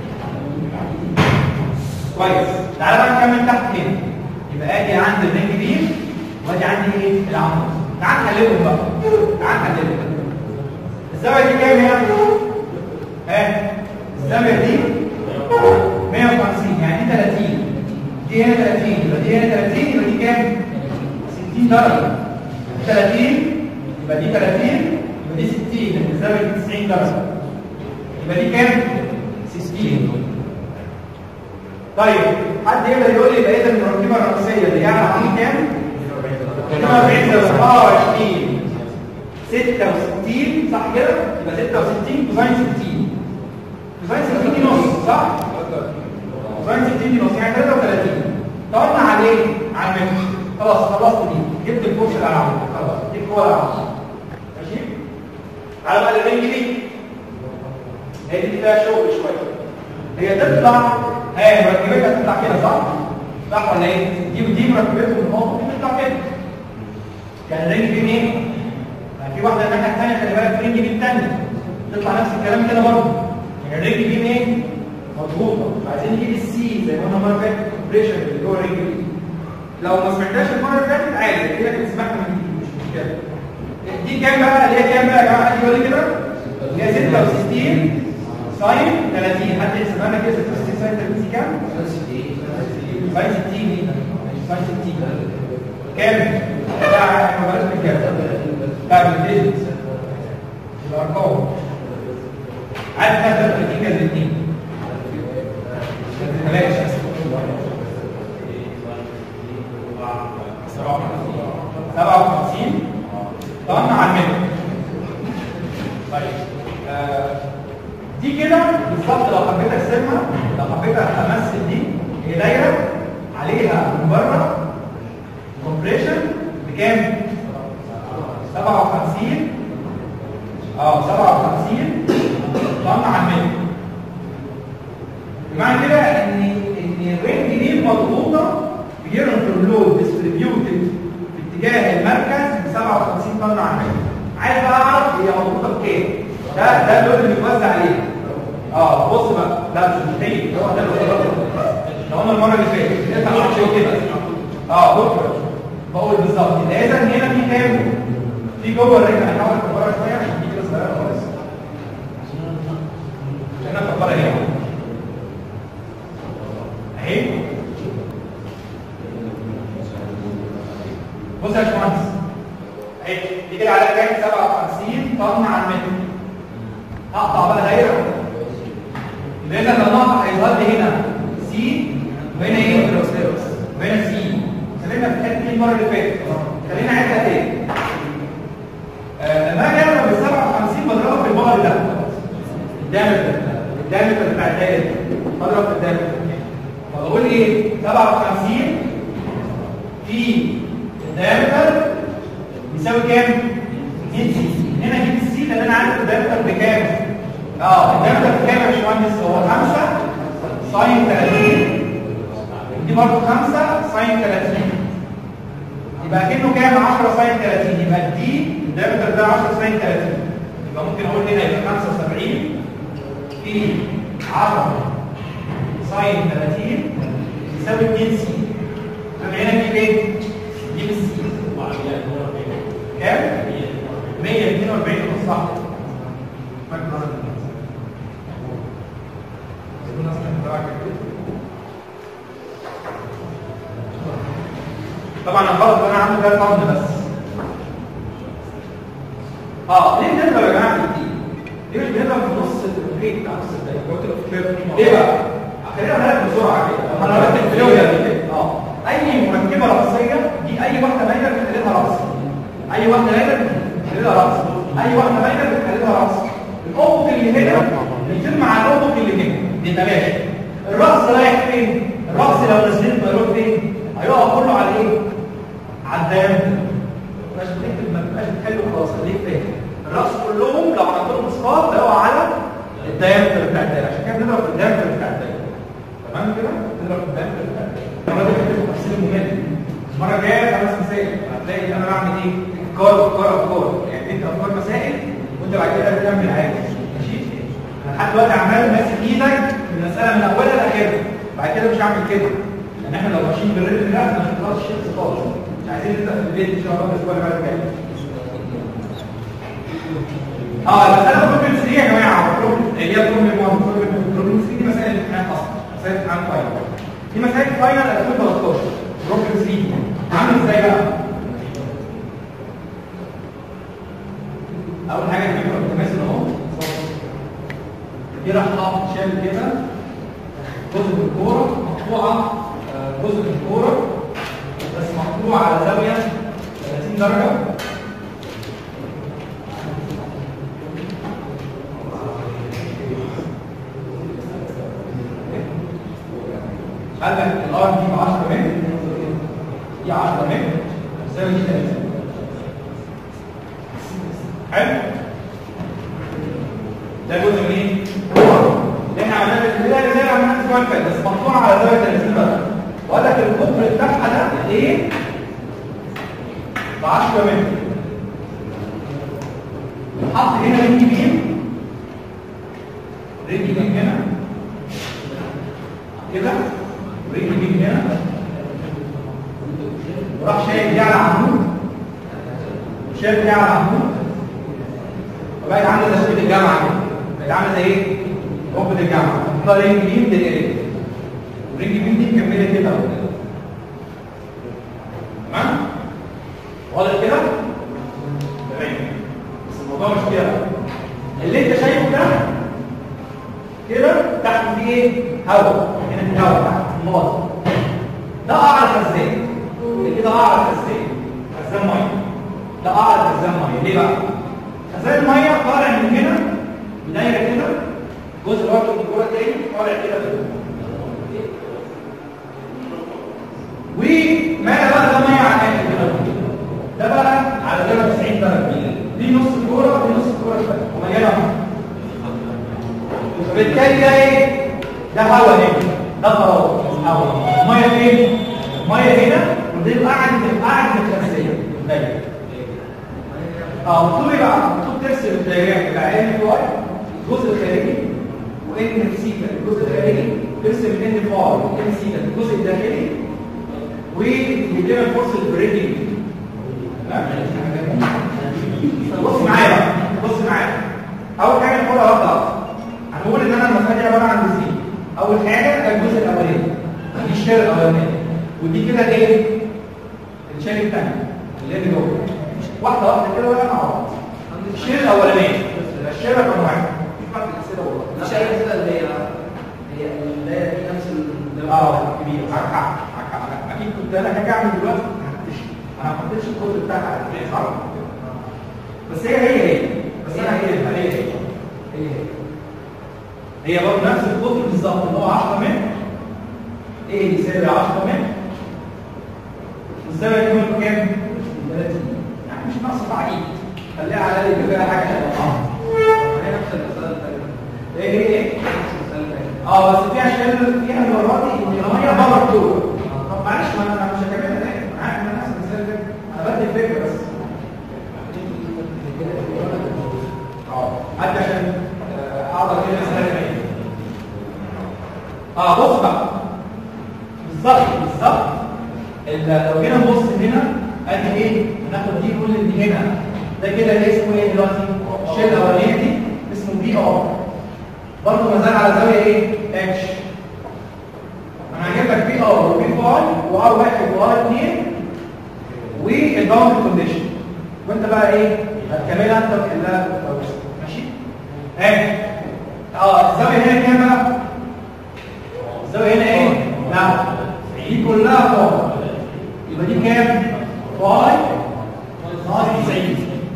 كويس تعالى بقى نكمل تحت هنا يبقى ادي عندي الرينج دي وادي عندي ايه العمود تعال نحللهم بقى تعال نحللهم الزاويه دي كام هنا ها الزاويه دي 150 يعني دي 30 دي هنا 30 يبقى دي هنا 30 يبقى دي كام 60 درجه 30 يبقى دي 30 يبقى دي 60 يبقى الزاويه دي 90 درجه يبقى دي كام 60 طيب حد يقدر يقول لي يبقى اذا المركبه الرئيسيه اللي يعني عامل كام 42 24 66 صح كده يبقى 66 كوزين 60 كوزين 60 دي نص صح كوزين 60 دي نص يعني 33 طلعنا عليه على المتر خلاص خلصت دي جبت الفرشه اللي على العمود خلاص دي الكوره على العمود ماشي على بقى الرنج دي هي دي فيها شغل شويه هي تطلع هي مركبتها تطلع كده صح؟ صح ولا ايه؟ دي دي مركبتهم النقطه دي تطلع كده يعني الرنج دي ايه؟ يعني في واحده الناحيه الثانيه خلي بالك الرنج دي الثانيه تطلع نفس الكلام كده برضه يعني الرنج دي ايه؟ مضغوطه عايزين نجيب السي زي ما قلنا المره اللي فاتت الكومبريشن اللي جوه الرنج دي لو ما سمعتهاش المره اللي فاتت عادي كده كنت سمعت من دي مش مشكله دي كام بقى اللي هي كام بقى يا جماعه يقول لي كده اللي هي 66 ساين 30 حد يحسبها لنا كده 66 ساين 30 كام؟ ساين 60 دي ساين 60 كام؟ ده احنا بلاش من كام؟ لا بالديجيت الارقام عايز كده 30 كده 2 بلاش 57 طبعا على المتر طيب آه دي كده بالظبط لو حبيت ارسمها لو حبيت امثل دي هي دايره عليها من بره كومبريشن بكام 57 اه 57 طن على المتر بمعنى كده ان ان الرينج دي مضغوطه بيرنفر لود ديستريبيوتد في اتجاه المركز ب 57 طن على المتر عايز بقى اعرف هي مضغوطه بكام ده ده اللود اللي بيتوزع عليه اه بص بقى لا مش مستحيل هو ده اللي لو قلنا المره اللي فاتت انت عملت شيء كده اه بكره بقول بالظبط يبقى اذا هنا في كام في جوه الرجل هنحاول نكبرها شويه عشان دي كده صغيره خالص عشان نكبرها هنا اهي بص يا باشمهندس اهي دي كده عليها كام 57 طن على المتر هقطع بقى دايره يبقى اذا لما اقطع هيظهر لي هنا سي وهنا ايه وهنا سي خلينا في الحته دي المره اللي فاتت خلينا نعيدها تاني آه، لما اجي اضرب ال 57 بضربها في البعد ده الدايمتر الدايمتر بتاع الدايره دي. بضرب في الدايمتر فبقول ايه 57 في الدايمتر يساوي كام؟ 2 سي هنا اجيب السي لان انا عارف الدايمتر بكام؟ اه الدايمتر بكام يا باشمهندس؟ هو 5 ساين 30 دي برضه 5 ساين 30 يبقى كأنه كام 10 ساين 30 يبقى دي الدايمتر ده 10 ساين 30 يبقى ممكن اقول هنا يبقى 75 في 10 ساين 30 يساوي 2 سي يبقى هنا نجيب ايه؟ نجيب السي كام؟ 142 صح طبعا الغلط انا عامل ده طن بس اه ليه بنضرب يا جماعه في الدي؟ ليه مش بنضرب في نص البريك بتاع نص الدقيقه؟ ليه بقى؟ خلينا نعرف بسرعه كده انا ركز في اليوم كده اه اي مركبه رأسيه دي اي واحده مايله بتخليها رأس اي واحده مايله بتخليها رأس اي واحده مايله بتخليها رأس الافق اللي هنا بيتم مع الافق اللي هنا دي ماشي الرأس رايح فين؟ الرأس لو نزلت هيروح فين؟ هيقع كله على ايه؟ على الدايمتر مش بتكتب ما تبقاش بتحل وخلاص خليك فاهم الرأس كلهم لو عندهم اسقاط هيقع على الدايمتر بتاع الدايره عشان كده بنضرب في الدايمتر بتاع الدايره تمام كده؟ بنضرب في الدايمتر بتاع الدايره المره دي هتبقى تفصيل ممل المره الجايه خمس مسائل هتلاقي انا بعمل ايه؟ افكار افكار افكار يعني انت افكار مسائل وانت بعد كده بتكمل عادي ماشي؟ انا لحد دلوقتي عمال ماسك ايدك من المساله من اولها لاخرها بعد كده مش هعمل كده لان احنا لو ماشيين بالريتم ده مش هنخلص الشيء خالص مش عايزين نبدا في البيت ان شاء الله الاسبوع اللي بعد الجاي اه المساله بروبلم 3 يا جماعه بروبلم هي بروبلم 1 بروبلم 3 دي مسائل الامتحان اصلا مسائل الامتحان فاينل دي مسائل فاينل 2013 بروبلم 3 عامل ازاي بقى؟ اول حاجه نجيب التماثل اهو دي راح حاطط شامل كده جزء من الكوره مقطوعه آه، جزء من الكوره بس مقطوعه على زاويه 30 درجه قال لك الار دي ب 10 متر دي 10 متر تساوي دي 30 حلو ده جزء من ايه؟ اللي احنا عملناه في البدايه زي ما عملنا الاسبوع اللي فات بس مقطوع على زاويه 30 درجه وقال لك القطر بتاعها ده ايه؟ ب 10 متر حط هنا رينج بيم رينج بيم هنا كده ورينج بيم هنا وراح شايل دي على عمود وشايل دي على عمود وبقت عامله زي شبكه الجامعه كده بقت عامله زي ايه؟ ركبه الجامعه ده رينج بيم ده ايه؟ ورينج بيم دي مكمله كده اهو تمام؟ واضح كده؟ تمام بس الموضوع مش كده اللي انت شايفه ده كده تحت فيه ايه؟ هواء هنا في هواء تحت الماضي ده اعلى خزان اللي كده اعلى خزان خزان ميه ده اعلى خزان ميه ليه بقى؟ خزان الميه طالع من هنا بدايه كده جزء برضه من الكوره التاني طالع كده كده وماذا بقى ده ميه على الاخر كده ده بقى على زاويه 90 درجه دي نص الكوره ودي نص الكوره الثانيه ومليانه ميه فبالتالي ده ايه؟ ده هواء هنا ده فراغ هواء ميه فين؟ ميه هنا ودي قاعد قاعد متخزيه دايما اه مكتوب ايه بقى؟ مكتوب ترسم الدايره بتاع ان في واي الجزء الخارجي وان في سيتا الجزء الخارجي ترسم ان في واي وان سيتا الجزء الداخلي ويجيب لنا الفورس البريدنج بص معايا بقى بص معايا اول حاجه نقولها واحده واحده هنقول ان انا المساله دي عباره عن جزئين اول حاجه ده الجزء الاولاني دي الشير الاولاني ودي كده ايه الشير الثاني اللي جوه واحده واحده كده بقى مع بعض الشيل الاولانيه الشيل رقم واحد في بعض الاسئله والله مش عارف كده اللي هي هي الدايره دي نفس ال- اه كبير معاك حق معاك حق أنا اكيد كنت انا هاجي اعمل دلوقتي ما حدش انا ما حطيتش الكود بتاعها صح بس هي هي هي بس انا هي هي هي هي هي هي برضه نفس القطر بالظبط اللي هو 10 متر ايه يساوي 10 متر والزاويه دي ممكن كام؟ 30 يعني مش ناقص تعقيد خليها على الاقل يبقى فيها حاجه حلوه هي نفس المساله الثانيه ايه ايه ايه؟ نفس المساله الثانيه اه بس فيها شلل فيها المره دي ان هي بره الدور طب معلش ما انا أنا مش هكملها تاني انا عارف ان انا نفس المثال ده انا بدي الفكره بس اه حتى عشان آه، اقدر كده مثال تاني اه بص بقى بالظبط بالظبط ال- لو جينا نبص هنا ادي ايه هناخد دي كل اللي هنا ده كده اسمه ايه دلوقتي الشيل الاولانيه دي اسمه بي ار برضه ما زال على زاويه ايه اتش انا هجيب لك بي ار وبي فاي وار واحد وار اثنين والباوند كونديشن وانت بقى ايه هتكملها انت وتحلها بالتوازي. ماشي اهي اه الزاويه هنا كام بقى الزاويه هنا ايه لا دي كلها فاي يبقى دي كام فاي ناقص 90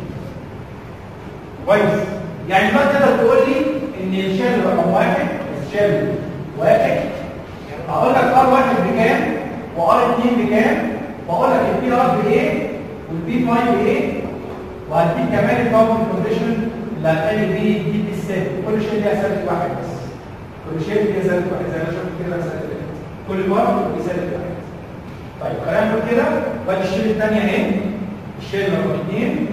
كويس يعني ما تقدر تقول لي ان الشيل رقم واحد الشيل واحد هقول لك ار واحد بكام وار اتنين بكام واقول لك البي ار بايه والبي 5 بايه وهديك كمان الباور كونديشن اللي هتقابل بيه دي بالثابت كل شيء ليها ثابت واحد بس كل شيء ليها ثابت واحد زي ما شفت كده ثابت واحد. كل بار بثابت واحد طيب خلينا نقول كده وادي الشيل الثانيه اهي الشيل رقم اثنين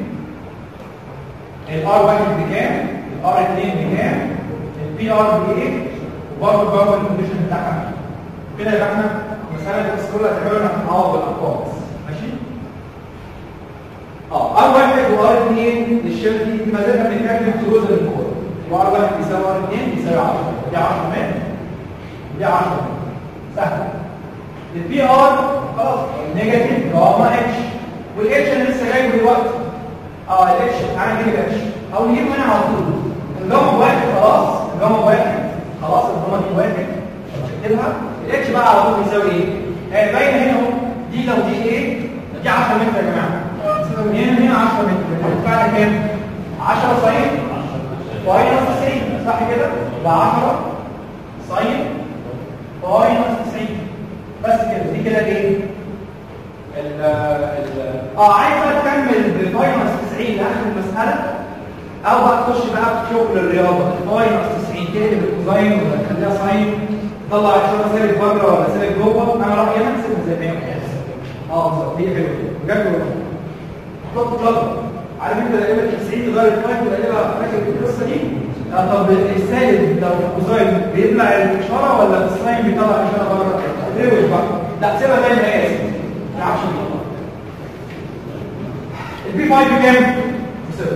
الار واحد بكام الار 2 بكام البي ار بايه وبرضه الباور كونديشن بتاعها كده يبقى احنا المساله دي بس كلها تقريبا هنعوض بالارقام بس. ماشي اه ار واحد وار 2 للشيل دي دي ما زلنا بنتكلم في جزء من الكود وار واحد بيساوي ار 2 بيساوي 10 دي 10 متر ودي 10 متر سهل البي ار خلاص نيجاتيف جاما اتش والاتش انا لسه جايبه دلوقتي اه الاتش تعالى نجيب الاتش او نجيب هنا على طول الجاما واحد خلاص الجاما واحد خلاص الجاما دي واحد نكتبها الاتش بقى على طول بيساوي ايه؟ آه باين هنا اهو دي لو دي ايه؟ دي 10 متر يا جماعه من هنا هنا 10 متر الفعل كام؟ 10 ساين فاينس 90 صح كده؟ يبقى 10 ساين فاينس 90 بس كده دي كده ايه؟ ال ال اه عايز بقى تكمل بفاينس 90 لاخر المساله او بقى تخش بقى في شغل الرياضه الفاينس 90 تقلب الكوزاين ولا تخليها ساين تطلع اشاره سالب بره ولا سالب جوه انا رايي انا احسبها زي ما هي اه بالظبط هي حلوه كده بجد والله حط طلب عارف انت تقريبا 90 تغير الفاين تقريبا فاكر القصه دي آه طب السالب لو الكوزاين بيطلع الاشاره ولا الساين بيطلع الاشاره بره تروج بقى لا سيبها زي ما هي يا سيدي ما تعرفش البي 5 بكام؟ بصفر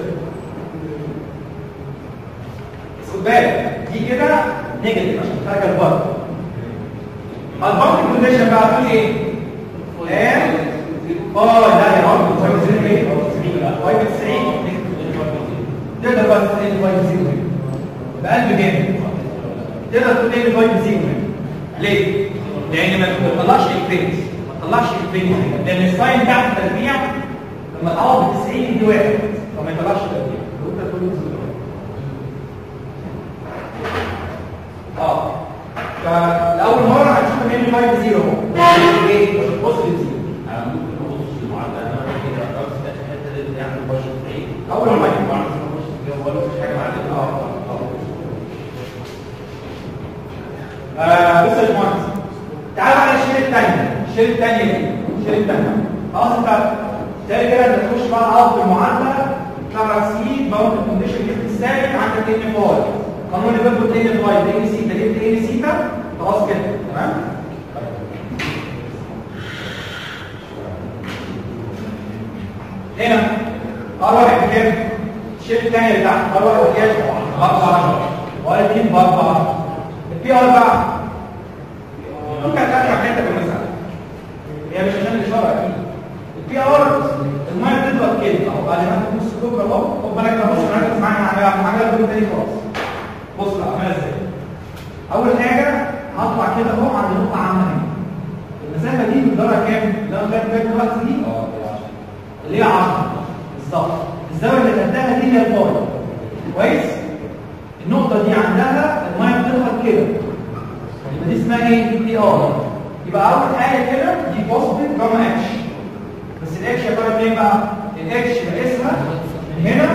بس خد بالك دي كده نيجاتيف عشان ترجع لبره البارت كونديشن بقى تقول ايه؟ ام اه لا يا رب تساوي زيرو ايه؟ 5 90 تقدر بقى تقول ايه 5 زيرو بقلب جامد تقدر تقول ايه 5 زيرو ليه؟ لان ما تطلعش الفينز ما تطلعش الفينز لان الساين بتاعت التربيع لما تعوض ب 90 دي واحد فما يطلعش تربيع لو انت تقول اه فالاول مره هتشوف ان 5 0 اهو ايه بص للزيرو انا ممكن ابص المعادله انا كده بس في الحته اللي يعني بشر بعيد أول ما يجي. بعرف اخش فيها ولا مفيش حاجه معايا اه آه، بص يا باشمهندس تعال على الشيل الثانيه الشيل الثانيه دي الشيل الثانيه خلاص انت تاني كده انت تخش بقى تعوض في المعادله تطلع سي باوند كونديشن جبت الثابت عندك ان فاي قانون اللي بيربط ان فاي ان سيتا جبت ان سيتا خلاص كده تمام هنا ار واحد بكام؟ الشيل الثانيه اللي تحت ار واحد بكام؟ 14 وار 2 ب 4 البي ار بقى ممكن اتابع حته في المساله هي مش عشان الاشاره اكيد البي ار الميه بتضغط كده اهو بعد ما انت نص كوبري اهو خد بالك بقى بص ركز معايا على حاجه دول تاني خالص بص بقى عملها ازاي اول حاجه هطلع كده اهو عند نقطه عامه هنا المسافه دي مقدارها كام؟ اللي انا خدت بالي دلوقتي دي اللي هي 10 بالظبط الزاويه اللي خدتها دي هي الفاي كويس النقطه دي عندها الميه بتضغط كده يبقى دي اسمها ايه؟ دي ار يبقى اول حاجه كده دي بوزيتيف جاما اتش بس الاتش يا ترى فين بقى؟ الاتش بقيسها من هنا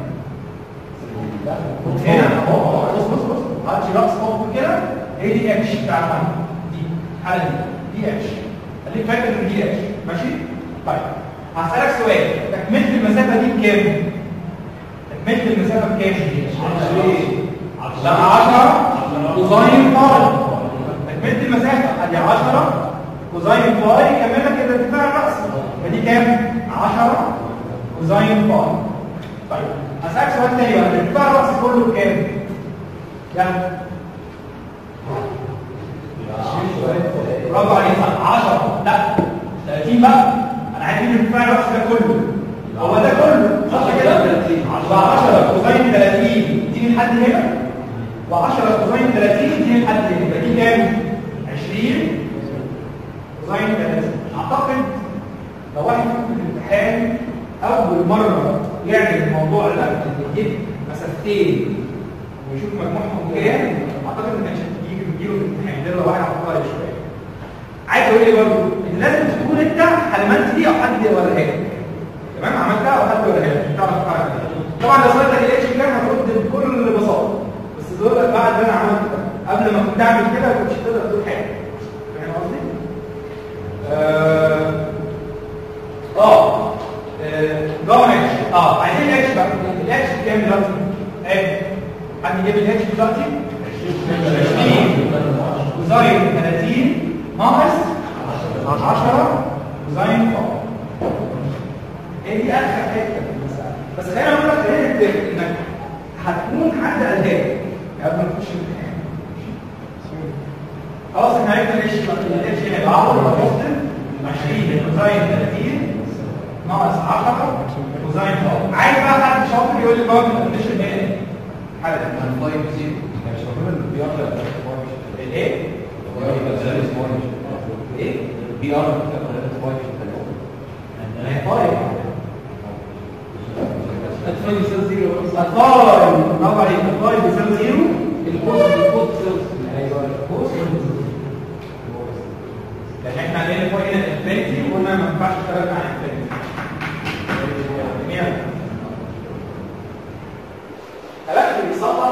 هنا اهو اهو بص بص بص هاتش راس فوق كده هي دي اتش بتاع الميه دي الحاله دي دي اتش خليك فاكر ان دي اتش ماشي؟ طيب هسألك سؤال تكملة المسافة دي بكام؟ تكملة المسافة بكام؟ لا 10 كوزاين فاي تكملة المسافة ادي 10 كوزاين فاي كملنا كده ارتفاع الرأس فدي كام؟ 10 كوزاين فاي طيب هسألك سؤال تاني بقى ارتفاع الرأس كله بكام؟ يلا برافو عليك 10 لا 30 بقى انا عايز اجيب ارتفاع الرأس ده كله هو ده كله صح كده 10 كوزاين 30 دي من حد هنا و10 كوزاين 30 دي من حد هنا يبقى دي كام 20 كوزاين 30 اعتقد لو واحد في الامتحان اول مره يعمل الموضوع ده يجيب مسافتين ويشوف مجموعهم كام اعتقد ما كانش هتيجي تجيله في الامتحان ده لو واحد عبقري شويه عايز اقول ايه برضه ان لازم تكون انت حلمت دي او حد ولا هيك تمام عملتها او حد ولا هيك مش هتعرف تفعل طبعا لو سالتك الاتش كام هترد بكل بساطه بس دول بعد ما انا عملت ده قبل ما كنت اعمل كده ما كنتش تقدر تقول حاجه فاهم قصدي؟ اه اه جاما اتش اه عايزين الاتش بقى الاتش كام دلوقتي؟ ايه حد يجيب الاتش دلوقتي؟ 20 وزاين 30 ناقص 10 وزاين فوق هي دي اخر حته في المساله بس خلينا اقول لك خلينا انك هتكون حد قلقان قبل ما تخش الامتحان خلاص احنا عرفنا ليش الاتش هنا يبقى 10 بوزيتيف 20 وزاين 30 ناقص 10 وزاين فوق عايز بقى حد شاطر يقول لي بقى الكونديشن هنا ايه؟ حاجه الايه؟ ايه؟ بي ار طيب الفاي بيساوي زيرو الفاي برافو عليك الفاي بيساوي زيرو الكوس الكوس بيساوي ايوه الكوس لان احنا عندنا فوق هنا انفينيتي وقلنا ما ينفعش نشتغل مع انفينيتي جميل خلاص بيصلح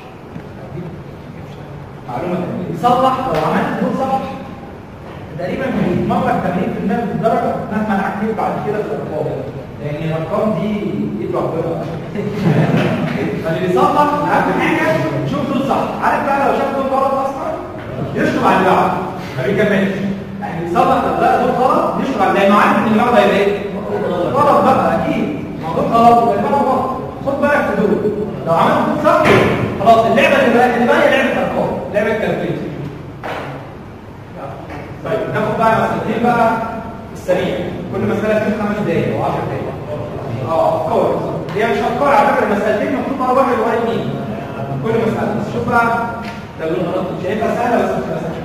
معلومه تانية بيصلح لو عملت دول صح تقريبا بيتمرن 80% من الدرجه مهما عكيت بعد كده في الارقام لان الارقام دي ايد ربنا فاللي بيصلح اهم حاجه شوف دول صح عارف بقى لو شاف دول غلط اصلا يشطب على اللي بعده ما بيكملش يعني بيصلح لو لقى دول غلط يشطب على لانه عارف ان اللي بعده هيبقى ايه؟ غلط بقى اكيد ما دول غلط يبقى اللي بعده غلط خد بالك في دول لو عملت دول صح خلاص اللعبه اللي بقى اللي باقيه لعبه ارقام لعبه كالكوليشن طيب ناخد بقى مسألتين بقى السريع كل مسألة فيها خمس دقايق او 10 دقايق اه افكار هي مش افكار على فكرة المسألتين المفروض مرة واحد وواحد اثنين كل مسألة بس شوف بقى لو شايفها سهلة بس مش سهلة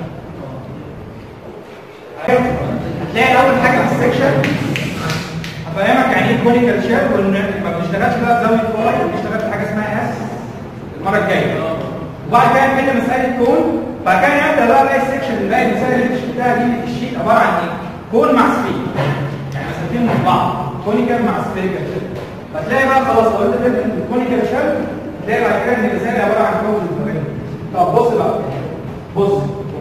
هتلاقي أول حاجة في السكشن هفهمك يعني ايه كونيكال شير وان ما بنشتغلش بقى بزاوية فاي بنشتغل في حاجة اسمها اس المرة الجاية وبعد كده نحل مسألة كون بعد كده نبدا بقى باقي السكشن اللي باقي المسائل اللي انت شفتها دي في الشيت عباره عن ايه؟ كون مع سفير يعني مسألتين مع بعض كونيكال مع سفيريكال فتلاقي بقى خلاص لو انت فهمت الكونيكال شيل تلاقي بعد كده ان المسائل عباره عن كون الفريق طب بص بقى بص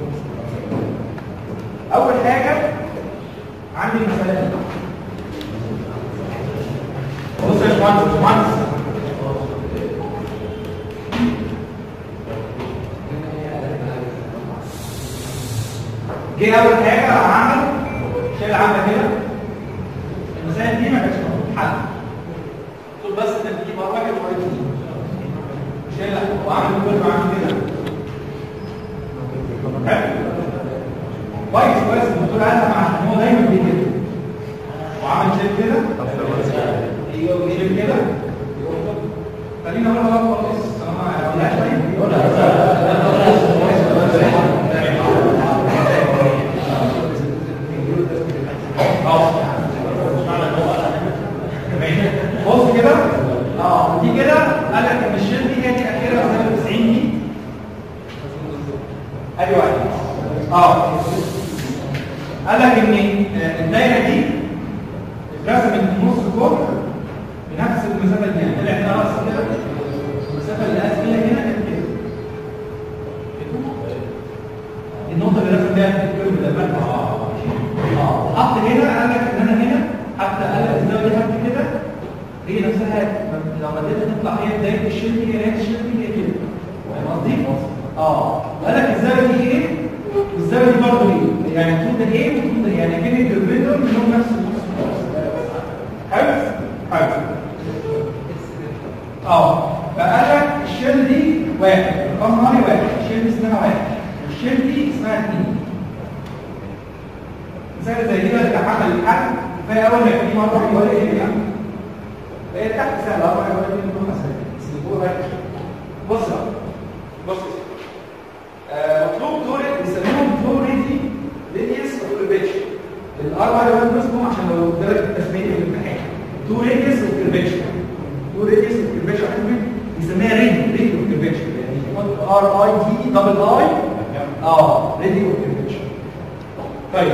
اول حاجه عندي المسألة دي بص يا باشمهندس يا باشمهندس جه اول حاجه عمل شال عمل هنا المسائل دي ما كانتش المفروض حل قلت له بس انت بتجيب واحد وواحد اثنين شال وعمل كل ما عمل كده كويس كويس الدكتور قالها عشان هو دايما بيجي كده وعمل شال كده تمام بص كده اه دي كده قال لك ان الشيل دي هي دي اخرها بتساوي 90 دي ادي واحد اه قال لك ان آه، الدايره دي اترسمت في نص الكون بنفس المسافه دي يعني طلع هنا راسه كده المسافه اللي قاس فيها هنا كانت كده النقطه اللي رسم بيها الكيرف ده بقى اه اه حط هنا قال لك ان انا هنا حتى قال لك الزاويه دي حط كده هي نفسها لو بدات تطلع هي بدايه الشيل دي هي الشيل دي هي كده فاهم قصدي؟ اه وقال لك الزاويه دي ايه؟ والزاويه دي برضه ايه؟ يعني طول ده ايه وطول ده إيه؟ يعني كده الكيرفيتر منهم نفس النص حلو؟ حلو اه فقال لك الشيل دي واحد رقم ناري واحد الشيل دي اسمها واحد والشيل دي اسمها اثنين مثال زي كده اللي حمل الحل فهي اول ما يجي مره يقول ايه اللي يعني هي تحت سهله اول ما يقول ايه اللي مثلا سيبوه بقى بص بقى بص يا سيدي. آه، مطلوب دور بيسموهم دور ريدي ريديوس وكيرفيتشر الار واي 1 اسمهم عشان لو درجه التسميه في الامتحان دور ريديوس وكيرفيتشر دور ريديوس وكيرفيتشر بيسميها ريدي ريدي وكيرفيتشر يعني ار اي دي دبل اي اه ريدي وكيرفيتشر طيب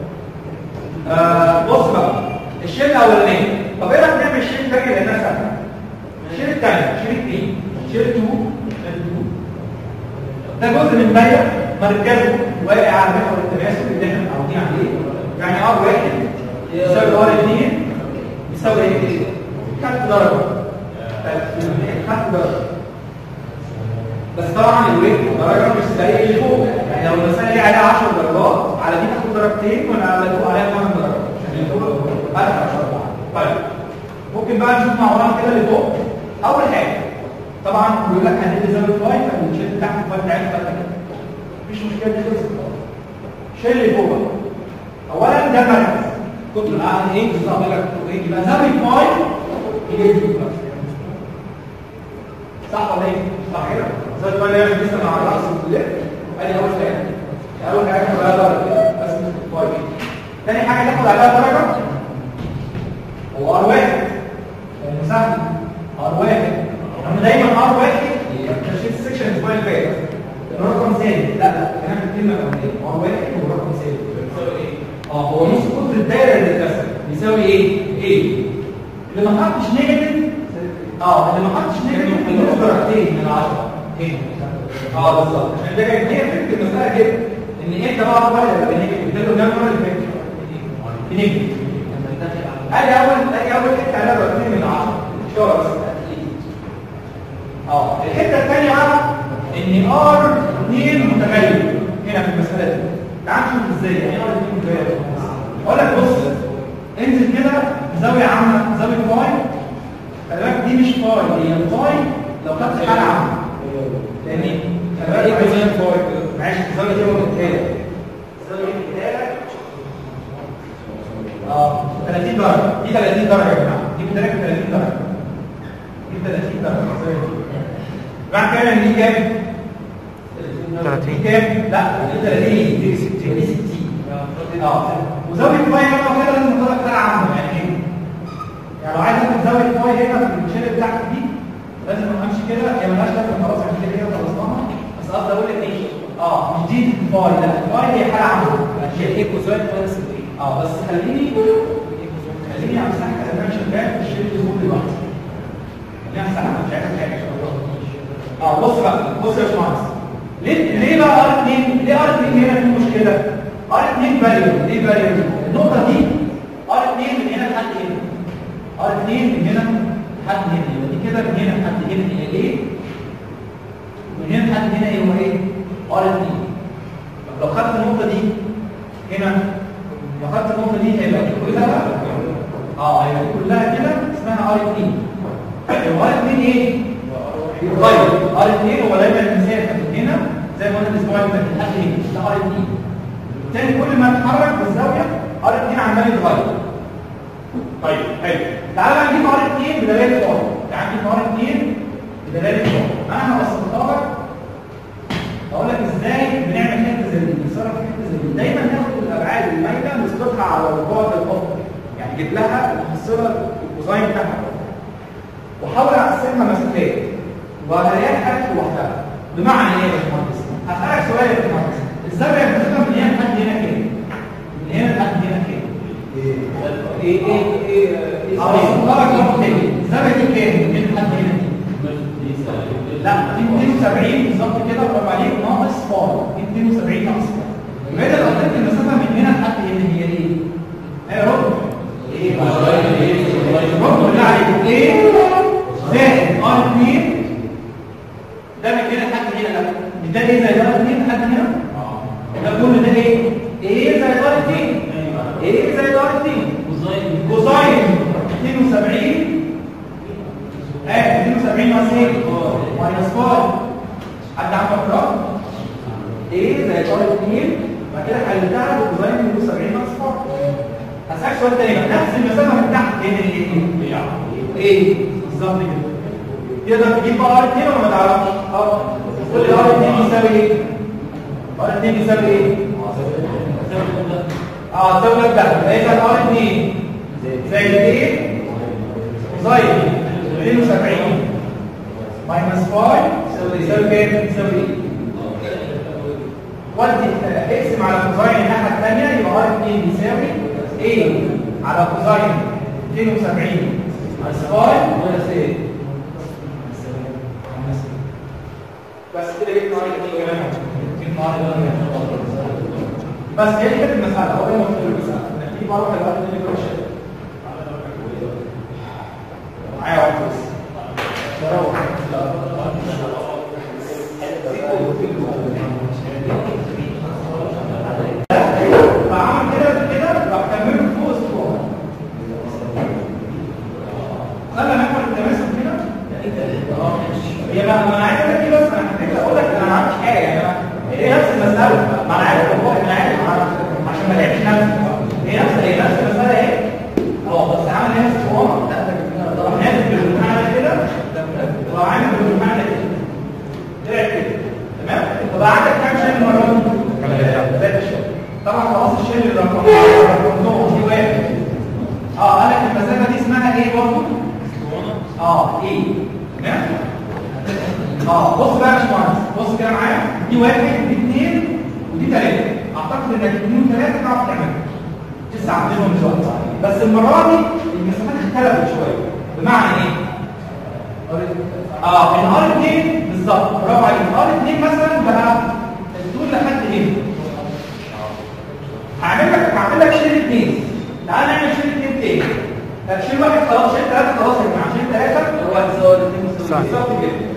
آه بص بقى الشيل الاولانيه طب ايه رايك نعمل الشيل الثاني لانها سهله الشيل الثاني شيل 2 شيل 2 شيل 2 ده جزء من بيع مركزه واقع على محور التماسك اللي احنا متعودين عليه يعني ار واحد يساوي ار 2 يساوي ايه؟ خدت درجه خدت درجه بس طبعا الويت درجه مش زي اللي فوق يعني لو المساله دي عليها 10 درجات على دي تاخد درجتين ولا على اللي فوق عليها 8 درجات عشان اللي فوق فرق 10 طيب ممكن بقى نشوف مع بعض كده اللي فوق اول حاجه طبعا بيقول لك هندي زاويه فاي فالشيل تحت الفاي بتاعتك بقى كده مفيش مشكله دي خلصت شيل اللي فوق بقى اولا ده مركز كتر الاعلى ايه بالظبط لك ايه يبقى زاويه فاي هي دي بقى صح ولا ايه؟ صح كده؟ زي ما انا لسه مع الرأس واللف ادي اول حاجه اول حاجه تاخد عليها درجه كده بس فاي تاني حاجه تاخد عليها درجه هو ار واحد المساحه ار واحد احنا دايما ار واحد تشكيل السكشن الاسبوع اللي فات الرقم ثابت لا لا كلام الكلمه الاولانيه ار واحد هو رقم ثابت بيساوي ايه؟ اه هو نص قطر الدايره اللي اتكسر بيساوي ايه؟ ايه؟ اللي ما حطش نيجاتيف اه اللي ما حطش نيجاتيف هيدوس درجتين من 10 هنا اه بالظبط عشان ده كانت هي فكره المساله كده ان انت بقى واحد يبقى نيجاتيف ده له كام مره اللي فاتت؟ نيجاتيف ادي اول ادي اول حته عليها درجتين من 10 شهر بس اه الحته الثانيه بقى ان ار 2 متغير هنا في المساله دي تعال نشوف ازاي يعني ار 2 متغير اقول لك بص انزل كده بزاويه عامه زاويه فاي خلي بالك دي مش فاي هي فاي لو خدت حاله عامه لان خلي بالك ايه زي فاي معلش الزاويه دي هو التالت الزاويه التالت اه 30 درجه دي 30 درجه يا جماعه دي بدرجه 30 درجه دي 30 درجه الزاويه دي بعد كده دي كام 30. دي كام لا دي 30 دي 60 دي 60 اه وزاويه فاي هنا كده لازم ناخدها بتاع عامه يعني ايه يعني لو عايز اخد زاويه فاي هنا في الشيل بتاعتي دي لازم امشي كده هي مالهاش لازمه خلاص احنا كده كده خلصناها بس قصدي اقول لك ايه اه مش دي الفاي لا الفاي هي حاله عامه هي ايه كوزاين ماينس الايه اه بس خليني خليني امسح كده انا شغال في الشيل اللي فوق دلوقتي خليني امسح مش عارف حاجه اه بص بقى بص يا باشمهندس ليه ليه بقى ار 2 ليه ار 2 هنا في مشكله ار 2 فاليو ليه فاليو النقطه دي ار 2 من هنا لحد هنا ار 2 من هنا لحد هنا يبقى دي كده من هنا لحد هنا هي ايه من هنا لحد هنا ايه هو ايه ار 2 طب لو خدت النقطه دي هنا لو خدت النقطه دي هيبقى دي كلها اه هيبقى دي كلها كده اسمها ار 2 يبقى ار 2 ايه يتغير ار 2 هو دايما المسافه من هنا زي ما قلنا الاسبوع اللي فات لحد هنا ده ار 2 بالتالي كل ما اتحرك بالزاويه ار 2 عمال يتغير طيب حلو تعالى بقى نجيب ار 2 بدلاله فاي تعالى نجيب ار 2 بدلاله فاي انا هبسطها لك اقول لك ازاي بنعمل حته زي دي بنتصرف في حته زي دي دايما ناخد الابعاد المايله نسقطها على البعد الافقي اجيب لها المحصله الكوزاين بتاعها واحاول اقسمها مسافات وهلاقيها حاجه لوحدها بمعنى ايه يا باشمهندس؟ هسالك سؤال يا باشمهندس الزاويه المسافه من هنا لحد هنا كام؟ من هنا لحد هنا كام؟ ايه ايه ايه ايه اه بص لك تاني الزاويه دي كام؟ من هنا لحد هنا دي؟ لا دي 270 بالظبط كده برافو عليك ناقص فار دي 270 ناقص فار يبقى انت لو قلت المسافه من هنا لحد هنا هي ايه؟ ايه رد؟ ايه؟ رد بالله عليك ايه؟ زائد ار 2 ده من هنا لحد هنا لا مش ده ايه زائد ار 2 لحد هنا؟ ده كل ده ايه؟ ايه زائد ار 2 ايه زائد ار 2 كوساين 72 اه 72 ناقص ايه؟ ماينس 4 حد عنده رقم؟ ايه زائد ار 2 بعد كده حلتها بكوزاين 72 ناقص 4 هسألك سؤال تاني بقى نفس المسافه من تحت هنا ايه؟ ايه؟ بالظبط كده تقدر تجيب بقى ار 2 ولا ما تعرفش؟ اه قول لي ار 2 بيساوي ايه؟ ار 2 بيساوي ايه؟ اه تساوي لك ده يبقى اذا ار 2 زائد ايه؟ كوزاين 72 ماينس 5 يساوي كام؟ يساوي ايه؟ ودي اقسم على كوزاين الناحيه الثانيه يبقى ار 2 بيساوي ايه على كوزاين 72 ماينس 5 ماينس ايه؟ بس كده جبت نهايه دي كمان جبت نهايه بس هي دي كانت المساله هو ده مفهوم المساله انك تجيب مره الوقت اللي كل شيء معايا واحد بس فعمل كده كده راح كمله فوق اسبوع خلى ناخد التماسك كده هي ما ما انا عايز اقول لك ايه بس انا حبيت اقول لك انا ما عملتش حاجه يعني أنا- هي نفس المساله ما انا عارف والله انا عارف أنا- عشان ما لعبش نفسي هي نفس هي نفس المساله ايه؟ اه بس عامل ايه نفس الصوره طب نازل بالامتحان ده كده وراح عامل بالامتحان ده كده طلع كده تمام؟ طب عندك كام شيء المره دي؟ ثلاث شيء طبعا خلاص الشيء اللي رقم رقمتهم دي واحد اه قال لك المسافه دي اسمها ايه برضه؟ اه ايه تمام؟ اه بص بقى يا باشمهندس بص كده معايا دي واحد دي اثنين ودي ثلاثه اعتقد انك اثنين وثلاثه تعرف تعملها لسه عاملينهم دلوقتي بس المره دي المسافات اختلفت شويه بمعنى ايه؟ اه الار 2 بالظبط برافو عليك الار 2 مثلا بقى الطول لحد هنا هعمل لك هعمل لك شيل اثنين تعال نعمل شيل اثنين تاني لا، شيل واحد خلاص شيل ثلاثه خلاص يا جماعه شيل ثلاثه هو هتساوي الاثنين صح. بالظبط كده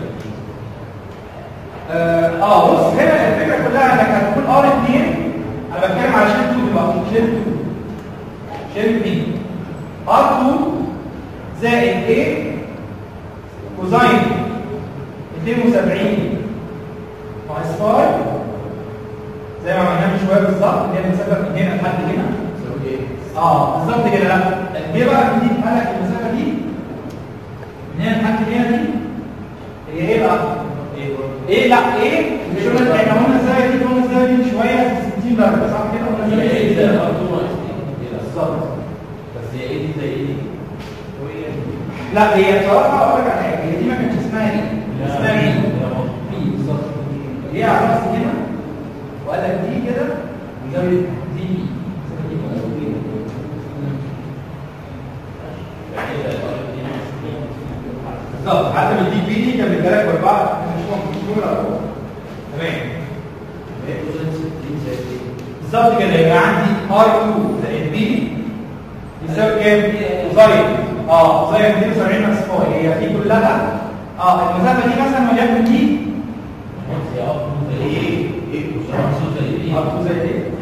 اه آه، بص هنا الفكره كلها انك هتكون ار 2 انا بتكلم على شيل 2 دلوقتي شيل 2 شيل 2 ار 2 زائد ايه كوزاين 72 ناقص 5 زي ما عملناه من شويه بالظبط اللي هي المسافه من هنا لحد هنا اه بالظبط كده لا ليه بقى دي قال لك المسافه دي من هنا لحد هنا دي هي ايه بقى؟ ايه لا ايه مش قلنا احنا قلنا ازاي دي قلنا ازاي دي من شويه 60 درجه صح كده قلنا ازاي ايه دي ده برضه ناقص بالظبط بس هي ايه دي زي ايه دي؟ لا هي بصراحه اقول لك على حاجه هي دي ما كانتش اسمها ايه؟ اسمها ايه؟ بي بالظبط هي على راس هنا وقال لك دي كده زاويه دي بالظبط حتى من دي بي دي كان بيديلك باربعه مش ممكن مش ممكن تمام بالظبط كده يبقى عندي ار 2 زائد بي يساوي كام؟ زاين اه زاين 72 ناقص 4 هي دي كلها اه المسافه دي مثلا وليكن دي ايه؟ ايه؟ ار 2 زائد ايه؟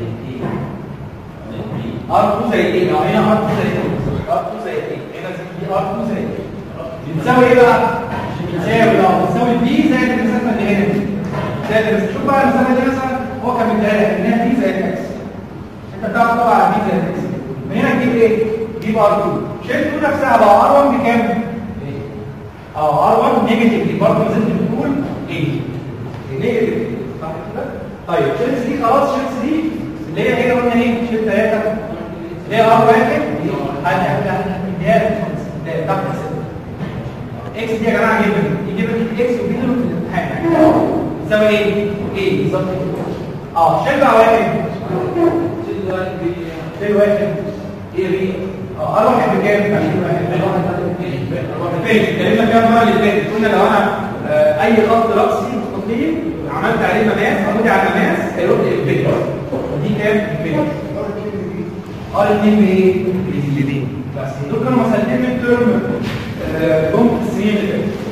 ار 2 زائد ايه؟ اه هنا ار 2 زائد ايه؟ ار 2 زائد ايه؟ هنا دي ار 2 زائد ايه؟ بتساوي ايه بقى؟ بتساوي اه بتساوي بي زائد المسافه اللي هنا دي زائد بس شوف بقى المسافه دي مثلا هو كان مديها لك انها بي زائد اكس انت بتعرف طبعا على بي زائد اكس من هنا تجيب ايه؟ تجيب ار 2 شيل 2 نفسها بقى ار 1 بكام؟ اه ار 1 نيجاتيف برضه زي ما بتقول ايه؟ نيجاتيف صح كده؟ طيب شيل 3 خلاص شيل 3 اللي هي هنا قلنا ايه؟ شيل 3 اللي هي ار 1 هنحسبها اكس دي يا جماعه جدا يجيب لك اكس وبي دول في الامتحان يعني يساوي ايه؟ ايه بالظبط كده. اه شيل بقى واحد شيل واحد ايه بي اه ار واحد بكام؟ فين؟ اتكلمنا فيها المره اللي فاتت قلنا لو انا آه، اي خط راسي مستقيم عملت عليه مماس عمودي على المماس هيروح لي الفيكتور ودي كام؟ الفيكتور ار 2 بايه؟ بي بس دول كانوا مسألتين من ترم جم في السنين اللي فاتت